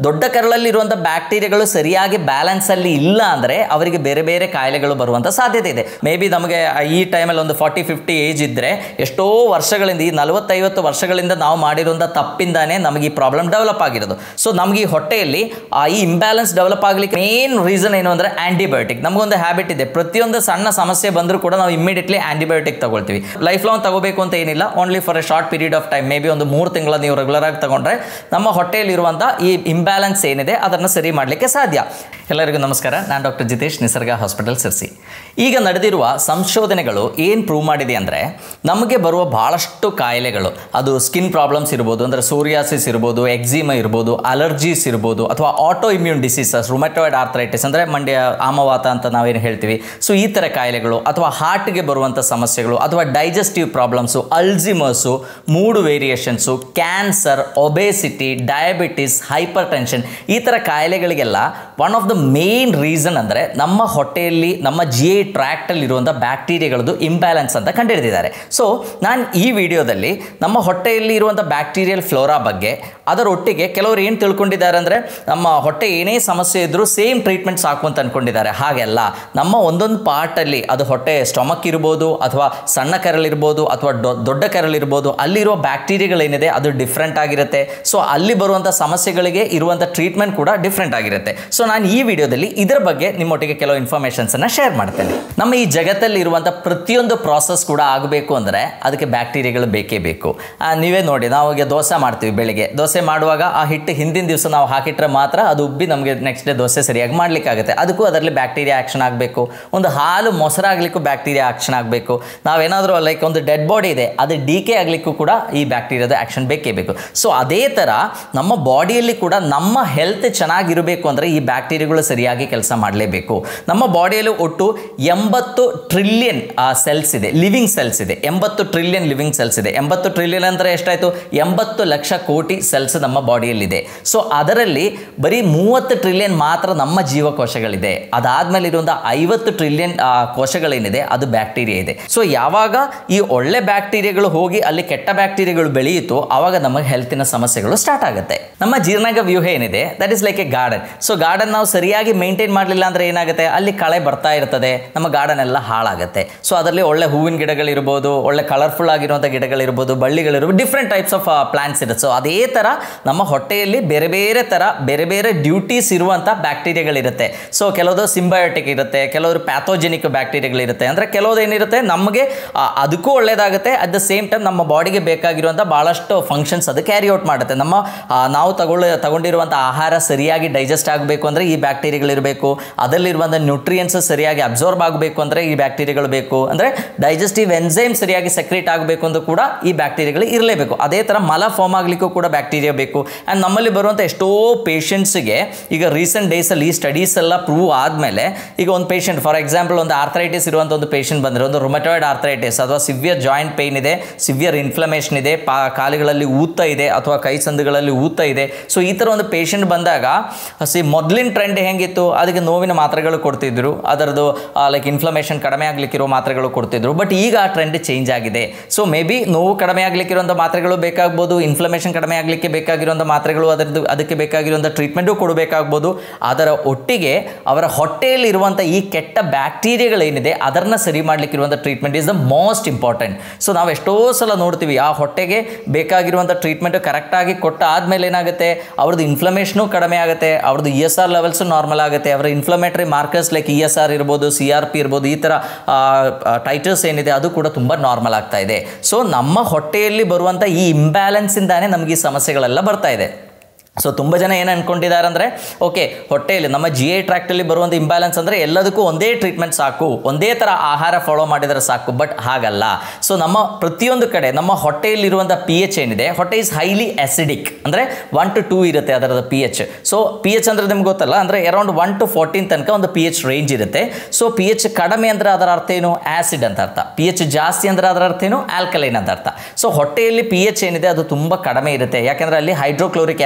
ದೊಡ್ಡ ಕರಳಲ್ಲಿ ಇರುವಂಥ ಬ್ಯಾಕ್ಟೀರಿಯಾಗಳು ಸರಿಯಾಗಿ ಬ್ಯಾಲೆನ್ಸ್ ಅಲ್ಲಿ ಇಲ್ಲ ಅಂದರೆ ಅವರಿಗೆ ಬೇರೆ ಬೇರೆ ಕಾಯಿಲೆಗಳು ಬರುವಂಥ ಸಾಧ್ಯತೆ ಇದೆ ಮೇ ಬಿ ನಮಗೆ ಈ ಟೈಮಲ್ಲಿ ಒಂದು ಫಾರ್ಟಿ ಫಿಫ್ಟಿ ಏಜ್ ಇದ್ದರೆ ಎಷ್ಟೋ ವರ್ಷಗಳಿಂದ ಈ ನಲವತ್ತೈವತ್ತು ವರ್ಷಗಳಿಂದ ನಾವು ಮಾಡಿರುವಂಥ ತಪ್ಪಿಂದಾನೇ ನಮಗೆ ಈ ಪ್ರಾಬ್ಲಮ್ ಡೆವಲಪ್ ಆಗಿರೋದು ಸೊ ನಮಗೆ ಈ ಹೊಟ್ಟೆಯಲ್ಲಿ ಆ ಈ ಇಂಬ್ಯಾಲೆನ್ಸ್ ಡೆವಲಪ್ ಆಗಲಿಕ್ಕೆ ಮೇನ್ ರೀಸನ್ ಏನು ಅಂದರೆ ಆಂಟಿಬಯೋಟಿಕ್ ನಮಗೊಂದು ಹ್ಯಾಬಿಟ್ ಇದೆ ಪ್ರತಿಯೊಂದು ಸಣ್ಣ ಸಮಸ್ಯೆ ಬಂದರೂ ಕೂಡ ನಾವು ಇಮಿಡಿಯೇಟ್ಲಿ ಆಂಟಿಬಯೋಟಿಕ್ ತಗೊಳ್ತೀವಿ ಲೈಫ್ ಲಾಂಗ್ ತಗೋಬೇಕು ಅಂತ ಏನಿಲ್ಲ only for a short period of time may be ಒಂದು ಮೂರು ತಿಂಗಳ ನೀವು ರೆಗ್ಯುಲರ್ ಆಗಿ ತಗೊಂಡ್ರೆ ನಮ್ಮ ಹೊಟ್ಟೆಯಲ್ಲಿರುವಂಥ ಈ ಇಂಬ್ಯಾಲೆನ್ಸ್ ಏನಿದೆ ಅದನ್ನು ಸರಿ ಮಾಡಲಿಕ್ಕೆ ಸಾಧ್ಯ ಎಲ್ಲರಿಗೂ ನಮಸ್ಕಾರ ನಾನು ಡಾಕ್ಟರ್ ಜಿತೇಶ್ ನಿಸರ್ಗ ಹಾಸ್ಪಿಟಲ್ ಸಿರ್ಸಿ ಈಗ ನಡೆದಿರುವ ಸಂಶೋಧನೆಗಳು ಏನು ಪ್ರೂವ್ ಮಾಡಿದೆ ಅಂದರೆ ನಮಗೆ ಬರುವ ಭಾಳಷ್ಟು ಕಾಯಿಲೆಗಳು ಅದು ಸ್ಕಿನ್ ಪ್ರಾಬ್ಲಮ್ಸ್ ಇರ್ಬೋದು ಅಂದರೆ ಸೋರಿಯಾಸಿಸ್ ಇರ್ಬೋದು ಎಕ್ಸಿಮಾ ಇರ್ಬೋದು ಅಲರ್ಜೀಸ್ ಇರ್ಬೋದು ಅಥವಾ auto immune diseases rheumatoid arthritis ಅಂದರೆ ಮಂಡ್ಯ ಆಮವಾತ ಅಂತ ನಾವೇನು ಹೇಳ್ತೀವಿ ಸೊ ಈ ಥರ ಕಾಯಿಲೆಗಳು ಅಥವಾ ಹಾರ್ಟ್ಗೆ ಬರುವಂಥ ಸಮಸ್ಯೆಗಳು ಅಥವಾ digestive problems Alzheimer's mood variations cancer obesity diabetes hypertension ಈ ಥರ ಕಾಯಿಲೆಗಳಿಗೆಲ್ಲ one of the main reason ಅಂದರೆ ನಮ್ಮ ಹೊಟ್ಟೆಯಲ್ಲಿ ನಮ್ಮ ಜಿ ಐ ಟ್ರ್ಯಾಕ್ಟಲ್ಲಿ ಇರುವಂಥ ಬ್ಯಾಕ್ಟೀರಿಯಾಗಳದ್ದು ಇಂಬ್ಯಾಲೆನ್ಸ್ ಅಂತ ಕಂಡುಹಿಡಿದಿದ್ದಾರೆ ಸೊ ನಾನು ಈ ವಿಡಿಯೋದಲ್ಲಿ ನಮ್ಮ ಹೊಟ್ಟೆಯಲ್ಲಿ ಇರುವಂಥ ಬ್ಯಾಕ್ಟೀರಿಯಲ್ ಫ್ಲೋರಾ ಬಗ್ಗೆ ಅದರೊಟ್ಟಿಗೆ ಕೆಲವರು ಏನು ತಿಳ್ಕೊಂಡಿದ್ದಾರೆ ಅಂದರೆ ನಮ್ಮ ಹೊಟ್ಟೆ ಏನೇ ಸಮಸ್ಯೆ ಇದ್ದರೂ ಸೇಮ್ ಟ್ರೀಟ್ಮೆಂಟ್ ಸಾಕು ಅಂತ ಅಂದ್ಕೊಂಡಿದ್ದಾರೆ ಹಾಗೆಲ್ಲ ನಮ್ಮ ಒಂದೊಂದು ಪಾರ್ಟಲ್ಲಿ ಅದು ಹೊಟ್ಟೆ ಸ್ಟೊಮಕ್ ಇರ್ಬೋದು ಅಥವಾ ಸಣ್ಣ ಕರಳಿರ್ಬೋದು ಅಥವಾ ದೊ- ದೊಡ್ಡ ಕರಳಿರ್ಬೋದು ಅಲ್ಲಿರುವ ಬ್ಯಾಕ್ಟೀರಿಯಾಗಳೇನಿದೆ ಅದು ಡಿಫ್ರೆಂಟ್ ಆಗಿರುತ್ತೆ ಸೊ ಅಲ್ಲಿ ಬರುವಂಥ ಸಮಸ್ಯೆಗಳಿಗೆ ಇರುವಂಥ ಟ್ರೀಟ್ಮೆಂಟ್ ಕೂಡ ಡಿಫ್ರೆಂಟ್ ಆಗಿರುತ್ತೆ ಸೊ ನಾನು ಈ ವಿಡಿಯೋದಲ್ಲಿ ಇದರ ಬಗ್ಗೆ ನಿಮ್ಮೊಟ್ಟಿಗೆ ಕೆಲವು ಇನ್ಫಾರ್ಮೇಷನ್ಸನ್ನು ಶೇರ್ ಮಾಡ್ತೇನೆ ನಮ್ಮ ಈ ಜಗತ್ತಲ್ಲಿ ಇರುವಂಥ ಪ್ರತಿಯೊಂದು ಪ್ರಾಸೆಸ್ ಕೂಡ ಆಗಬೇಕು ಅಂದರೆ ಅದಕ್ಕೆ ಬ್ಯಾಕ್ಟೀರಿಯಾಗಳು ಬೇಕೇ ಬೇಕು ಆ, ನೀವೇ ನೋಡಿ ನಾವು ಈಗ ದೋಸೆ ಮಾಡ್ತೀವಿ ಬೆಳಿಗ್ಗೆ ದೋಸೆ ಮಾಡುವಾಗ ಆ ಹಿಟ್ಟು ಹಿಂದಿನ ದಿವಸ ನಾವು ಹಾಕಿಟ್ರೆ ಮಾತ್ರ ಅದು ಉಬ್ಬಿ ನಮಗೆ ನೆಕ್ಸ್ಟ್ ಡೇ ದೋಸೆ ಸರಿಯಾಗಿ ಮಾಡ್ಲಿಕ್ಕಾಗುತ್ತೆ ಅದಕ್ಕೂ ಅದರಲ್ಲಿ ಬ್ಯಾಕ್ಟೀರಿಯಾ ಆ್ಯಕ್ಷನ್ ಆಗಬೇಕು ಒಂದು ಹಾಲು ಮೊಸರಾಗಲಿಕ್ಕೂ ಬ್ಯಾಕ್ಟೀರಿಯಾ ಆ್ಯಕ್ಷನ್ ಆಗಬೇಕು ನಾವೇನಾದರೂ ಲೈಕ್ ಒಂದು ಡೆಡ್ ಬಾಡಿ ಇದೆ ಅದು ಡಿ ಕೆ ಆಗಲಿಕ್ಕೂ ಕೂಡ ಈ ಬ್ಯಾಕ್ಟೀರಿಯಾದ ಆ್ಯಕ್ಷನ್ ಬೇಕೇ ಬೇಕು ಸೊ ಅದೇ ಥರ ನಮ್ಮ ಬಾಡಿಯಲ್ಲಿ ಕೂಡ ನಮ್ಮ ಹೆಲ್ತ್ ಚೆನ್ನಾಗಿರಬೇಕು ಅಂದರೆ ಈ ಬ್ಯಾಕ್ಟೀರಿಯಾಗಳು ಸರಿಯಾಗಿ ಕೆಲಸ ಮಾಡಲೇಬೇಕು ನಮ್ಮ ಬಾಡಿಯಲ್ಲಿ ಒಟ್ಟು ಎಂಬತ್ತು ಟ್ರಿಲಿಯನ್ ಸೆಲ್ಸ್ ಇದೆ ಲಿವಿಂಗ್ ಸೆಲ್ಸ್ ಇದೆ ಎಂಬತ್ತು ಟ್ರಿಲಿಯನ್ ಲಿವಿಂಗ್ ಸೆಲ್ಸ್ ಇದೆ ಎಂಬತ್ತು ಟ್ರಿಲಿಯನ್ ಅಂದರೆ ಎಷ್ಟಾಯಿತು ಎಂಬತ್ತು ಲಕ್ಷ ಕೋಟಿ ಸೆಲ್ಸ್ ನಮ್ಮ ಬಾಡಿಯಲ್ಲಿದೆ ಸೊ ಅದರಲ್ಲಿ ಬರೀ ಮೂವತ್ತು ಟ್ರಿಲಿಯನ್ ಮಾತ್ರ ನಮ್ಮ ಜೀವಕೋಶಗಳಿದೆ ಅದಾದ್ಮೇಲೆ ಇರುವಂಥ ಐವತ್ತು ಟ್ರಿಲಿಯನ್ ಕೋಶಗಳೇನಿದೆ ಅದು ಬ್ಯಾಕ್ಟೀರಿಯಾ ಇದೆ ಸೊ ಯಾವಾಗ ಈ ಒಳ್ಳೆ ಬ್ಯಾಕ್ಟೀರಿಯಾಗಳು ಹೋಗಿ ಅಲ್ಲಿ ಕೆಟ್ಟ ಬ್ಯಾಕ್ಟೀರಿಯಾಗಳು ಬೆಳೆಯಿತು ಆವಾಗ ನಮಗೆ ಹೆಲ್ತಿನ ಸಮಸ್ಯೆಗಳು ಸ್ಟಾರ್ಟ್ ಆಗುತ್ತೆ ನಮ್ಮ ಜೀರ್ಣಾಂಗ ವ್ಯೂಹ ಏನಿದೆ that is like a garden so garden ನಾವು ಸರಿಯಾಗಿ ಮೇಂಟೈನ್ ಮಾಡಲಿಲ್ಲ ಅಂದರೆ ಏನಾಗುತ್ತೆ ಅಲ್ಲಿ ಕಳೆ ಬರ್ತಾ ಇರ್ತದೆ ನಮ್ಮ ಗಾರ್ಡನ್ ಎಲ್ಲ ಹಾಳಾಗುತ್ತೆ ಸೊ ಅದರಲ್ಲಿ ಒಳ್ಳೆ ಹೂವಿನ ಗಿಡಗಳಿರ್ಬೋದು ಒಳ್ಳೆ ಕಲರ್ಫುಲ್ ಆಗಿರುವಂಥ ಗಿಡಗಳಿರ್ಬೋದು ಬಳ್ಳಿಗಳಿರ್ಬೋದು ಡಿಫ್ರೆಂಟ್ ಟೈಪ್ಸ್ ಆಫ್ ಪ್ಲಾಂಟ್ಸ್ ಇರುತ್ತೆ ಸೊ ಅದೇ ಥರ ನಮ್ಮ ಹೊಟ್ಟೆಯಲ್ಲಿ ಬೇರೆ ಬೇರೆ ಥರ ಬೇರೆ ಬೇರೆ ಡ್ಯೂಟೀಸ್ ಇರುವಂಥ ಬ್ಯಾಕ್ಟೀರಿಯಾಗಳಿರುತ್ತೆ ಸೊ ಕೆಲವುದು ಸಿಂಬಯೋಟಿಕ್ ಇರುತ್ತೆ ಕೆಲವರು ಪ್ಯಾಥೋಜೆನಿಕ್ ಬ್ಯಾಕ್ಟೀರಿಯಾಗಳಿರುತ್ತೆ ಅಂದರೆ ಕೆಲವುದು ಏನಿರುತ್ತೆ ನಮಗೆ ಆ, ಅದಕ್ಕೂ ಒಳ್ಳೆಯದಾಗುತ್ತೆ ಅಟ್ ದ ಸೇಮ್ ಟೈಮ್ ನಮ್ಮ ಬಾಡಿಗೆ ಬೇಕಾಗಿರುವಂಥ ಭಾಳಷ್ಟು ಫಂಕ್ಷನ್ಸ್ ಅದು ಕ್ಯಾರಿ ಔಟ್ ಮಾಡುತ್ತೆ ನಮ್ಮ ಆ, ನಾವು ತಗೊಳ್ಳ ತಗೊಂಡಿರುವಂಥ ಆಹಾರ ಸರಿಯಾಗಿ ಡೈಜೆಸ್ಟ್ ಆಗಬೇಕು ಅಂದರೆ ಈ ಬ್ಯಾಕ್ಟೀರಿಯಾಗಳಿರಬೇಕು ಅದರಲ್ಲಿರುವಂಥ ನ್ಯೂಟ್ರಿಯನ್ಸ್ ಸರಿಯಾಗಿ ಅಬ್ಸರ್ವ್ ಆಗಬೇಕು ಅಂದರೆ ಈ ಬ್ಯಾಕ್ಟೀರಿಯಾಗಳು ಬೇಕು ಅಂದರೆ ಡೈಜೆಸ್ಟಿವ್ ಎನ್ಸೈಮ್ ಸರಿಯಾಗಿ ಸೆಕ್ರೇಟ್ ಆಗಬೇಕು ಅಂತ ಕೂಡ ಈ ಬ್ಯಾಕ್ಟೀರಿಯಾಗಳು ಇರಲೇಬೇಕು ಅದೇ ಥರ ಮಲ ಫಾರ್ಮ್ ಆಗಲಿಕ್ಕೂ ಕೂಡ ಬ್ಯಾಕ್ಟೀರಿಯಾ ಬೇಕು ಆ್ಯಂಡ್ ನಮ್ಮಲ್ಲಿ ಬರುವಂಥ ಎಷ್ಟೋ ಪೇಷಂಟ್ಸ್ಗೆ ಈಗ ರೀಸೆಂಟ್ ಡೇಸಲ್ಲಿ ಈ ಸ್ಟಡೀಸ್ ಎಲ್ಲ ಪ್ರೂವ್ ಆದಮೇಲೆ ಈಗ ಒಂದು ಪೇಷಂಟ್ ಫಾರ್ ಎಕ್ಸಾಂಪಲ್ ಒಂದು ಆರ್ಥರೈಟಿಸ್ ಇರುವಂಥ ಒಂದು ಪೇಷಂಟ್ ಬಂದರೆ ಒಂದು ರುಮಟಾಯ್ಡ್ ಆರ್ಥರೈಟಿಸ್ ಅಥವಾ ಸಿವಿಯರ್ ಜಾಯಿಂಟ್ ಪೇಯ್ನ್ ಇದೆ ಸಿವಿಯರ್ ಇನ್ಫ್ಲಮೇಷನ್ ಇದೆ ಪಾ ಕಾಲುಗಳಲ್ಲಿ ಊತ ಇದೆ ಅಥವಾ ಕೈ ಸಂದುಗಳಲ್ಲಿ ಊತ ಇದೆ ಸೊ ಈ ಥರ ಒಂದು ಪೇಷಂಟ್ ಬಂದಾಗ ಸಿ ಮೊದಲಿನ ಟ್ರೆಂಡ್ ಹೆಂಗಿತ್ತು ಅದಕ್ಕೆ ನೋವಿನ ಮಾತ್ರೆಗಳು ಕೊಡ್ತಿದ್ರು ಅದರದ್ದು ಲೈಕ್ ಇನ್ಫ್ಲಮೇಷನ್ ಕಡಿಮೆ ಆಗಲಿಕ್ಕಿರೋ ಮಾತ್ರೆಗಳು ಕೊಡ್ತಿದ್ರು ಬಟ್ ಈಗ ಆ ಟ್ರೆಂಡ್ ಚೇಂಜ್ ಆಗಿದೆ ಸೊ ಮೇ ಬಿ ನೋವು ಕಡಿಮೆ ಆಗಲಿಕ್ಕಿರುವಂಥ ಮಾತ್ರೆಗಳು ಬೇಕಾಗ್ಬೋದು ಇನ್ಫ್ಲಮೇಷನ್ ಕಡಿಮೆ ಆಗಲಿಕ್ಕೆ ಬೇಕಾಗಿರುವಂಥ ಮಾತ್ರೆಗಳು ಅದರದ್ದು ಅದಕ್ಕೆ ಬೇಕಾಗಿರುವಂಥ ಟ್ರೀಟ್ಮೆಂಟು ಕೊಡಬೇಕಾಗ್ಬೋದು ಅದರ ಒಟ್ಟಿಗೆ ಅವರ ಹೊಟ್ಟೆಯಲ್ಲಿ ಇರುವಂಥ ಈ ಕೆಟ್ಟ ಬ್ಯಾಕ್ಟೀರಿಯಾಗಳೇನಿದೆ ಅದನ್ನು ಸರಿ ಮಾಡಲಿಕ್ಕಿರುವಂಥ treatment is the most important so ನಾವು ಎಷ್ಟೋ ಸಲ ನೋಡ್ತೀವಿ ಆ ಹೊಟ್ಟೆಗೆ ಬೇಕಾಗಿರುವಂಥ ಟ್ರೀಟ್ಮೆಂಟು ಕರೆಕ್ಟಾಗಿ ಕೊಟ್ಟ ಆದಮೇಲೆ ಏನಾಗುತ್ತೆ ಅವ್ರದ್ದು ಇನ್ಫ್ಲಮೇಷನು ಕಡಿಮೆ ಆಗುತ್ತೆ ಅವ್ರದ್ದು E S R levels normal ಆಗುತ್ತೆ ಅವರ inflammatory markers like E S R ಇರ್ಬೋದು ಸಿ ಆರ್ ಪಿ ಇರ್ಬೋದು ಈ ಥರ ಟೈಟಲ್ಸ್ ಏನಿದೆ ಅದು ಕೂಡ ತುಂಬ ನಾರ್ಮಲ್ ಆಗ್ತಾ ಇದೆ ಸೊ ನಮ್ಮ ಹೊಟ್ಟೆಯಲ್ಲಿ ಬರುವಂಥ ಈ ಇಂಬ್ಯಾಲೆನ್ಸಿಂದಾನೇ ನಮಗೆ ಈ ಸಮಸ್ಯೆಗಳೆಲ್ಲ ಬರ್ತಾ ಇದೆ ಸೊ ತುಂಬ ಜನ ಏನು ಅನ್ಕೊಂಡಿದ್ದಾರೆ ಅಂದರೆ ಓಕೆ ಹೊಟ್ಟೆಯಲ್ಲಿ ನಮ್ಮ ಜಿ ಐ ಟ್ರ್ಯಾಕ್ಟಲ್ಲಿ ಬರುವಂಥ ಇಂಬ್ಯಾಲೆನ್ಸ್ ಅಂದರೆ ಎಲ್ಲದಕ್ಕೂ ಒಂದೇ ಟ್ರೀಟ್ಮೆಂಟ್ ಸಾಕು ಒಂದೇ ಥರ ಆಹಾರ ಫಾಲೋ ಮಾಡಿದರೆ ಸಾಕು ಬಟ್ ಹಾಗಲ್ಲ ಸೊ ನಮ್ಮ ಪ್ರತಿಯೊಂದು ಕಡೆ ನಮ್ಮ ಹೊಟ್ಟೆಯಲ್ಲಿರುವಂಥ ಪಿ ಎಚ್ ಏನಿದೆ ಹೊಟ್ಟೆ ಇಸ್ ಹೈಲಿ ಆಸಿಡಿಕ್ ಅಂದರೆ ಒನ್ ಟು ಟೂ ಇರುತ್ತೆ ಅದರದ P H so P H ಅಂದರೆ ನಿಮ್ಗೆ ಗೊತ್ತಲ್ಲ ಅಂದರೆ ಅರೌಂಡ್ ಒನ್ ಟು ಫೋರ್ಟೀನ್ ತನಕ ಒಂದು ಪಿ ಎಚ್ ರೇಂಜ್ ಇರುತ್ತೆ ಸೊ ಪಿ ಎಚ್ ಕಡಿಮೆ ಅಂದರೆ ಅದರ ಅರ್ಥ ಏನು ಆ್ಯಸಿಡ್ ಅಂತ ಅರ್ಥ ಪಿ ಎಚ್ ಜಾಸ್ತಿ ಅಂದರೆ ಅದರ ಅರ್ಥ ಏನು ಆಲ್ಕಲೈನ್ ಅಂತ ಅರ್ಥ ಸೊ ಹೊಟ್ಟೆಯಲ್ಲಿ ಪಿ ಎಚ್ ಏನಿದೆ ಅದು ತುಂಬ ಕಡಿಮೆ ಇರುತ್ತೆ ಯಾಕೆಂದರೆ ಅಲ್ಲಿ ಹೈಡ್ರೋಕ್ಲೋರಿಕ್ ಆ್ಯಸಿಡ್ ಇರುತ್ತೆ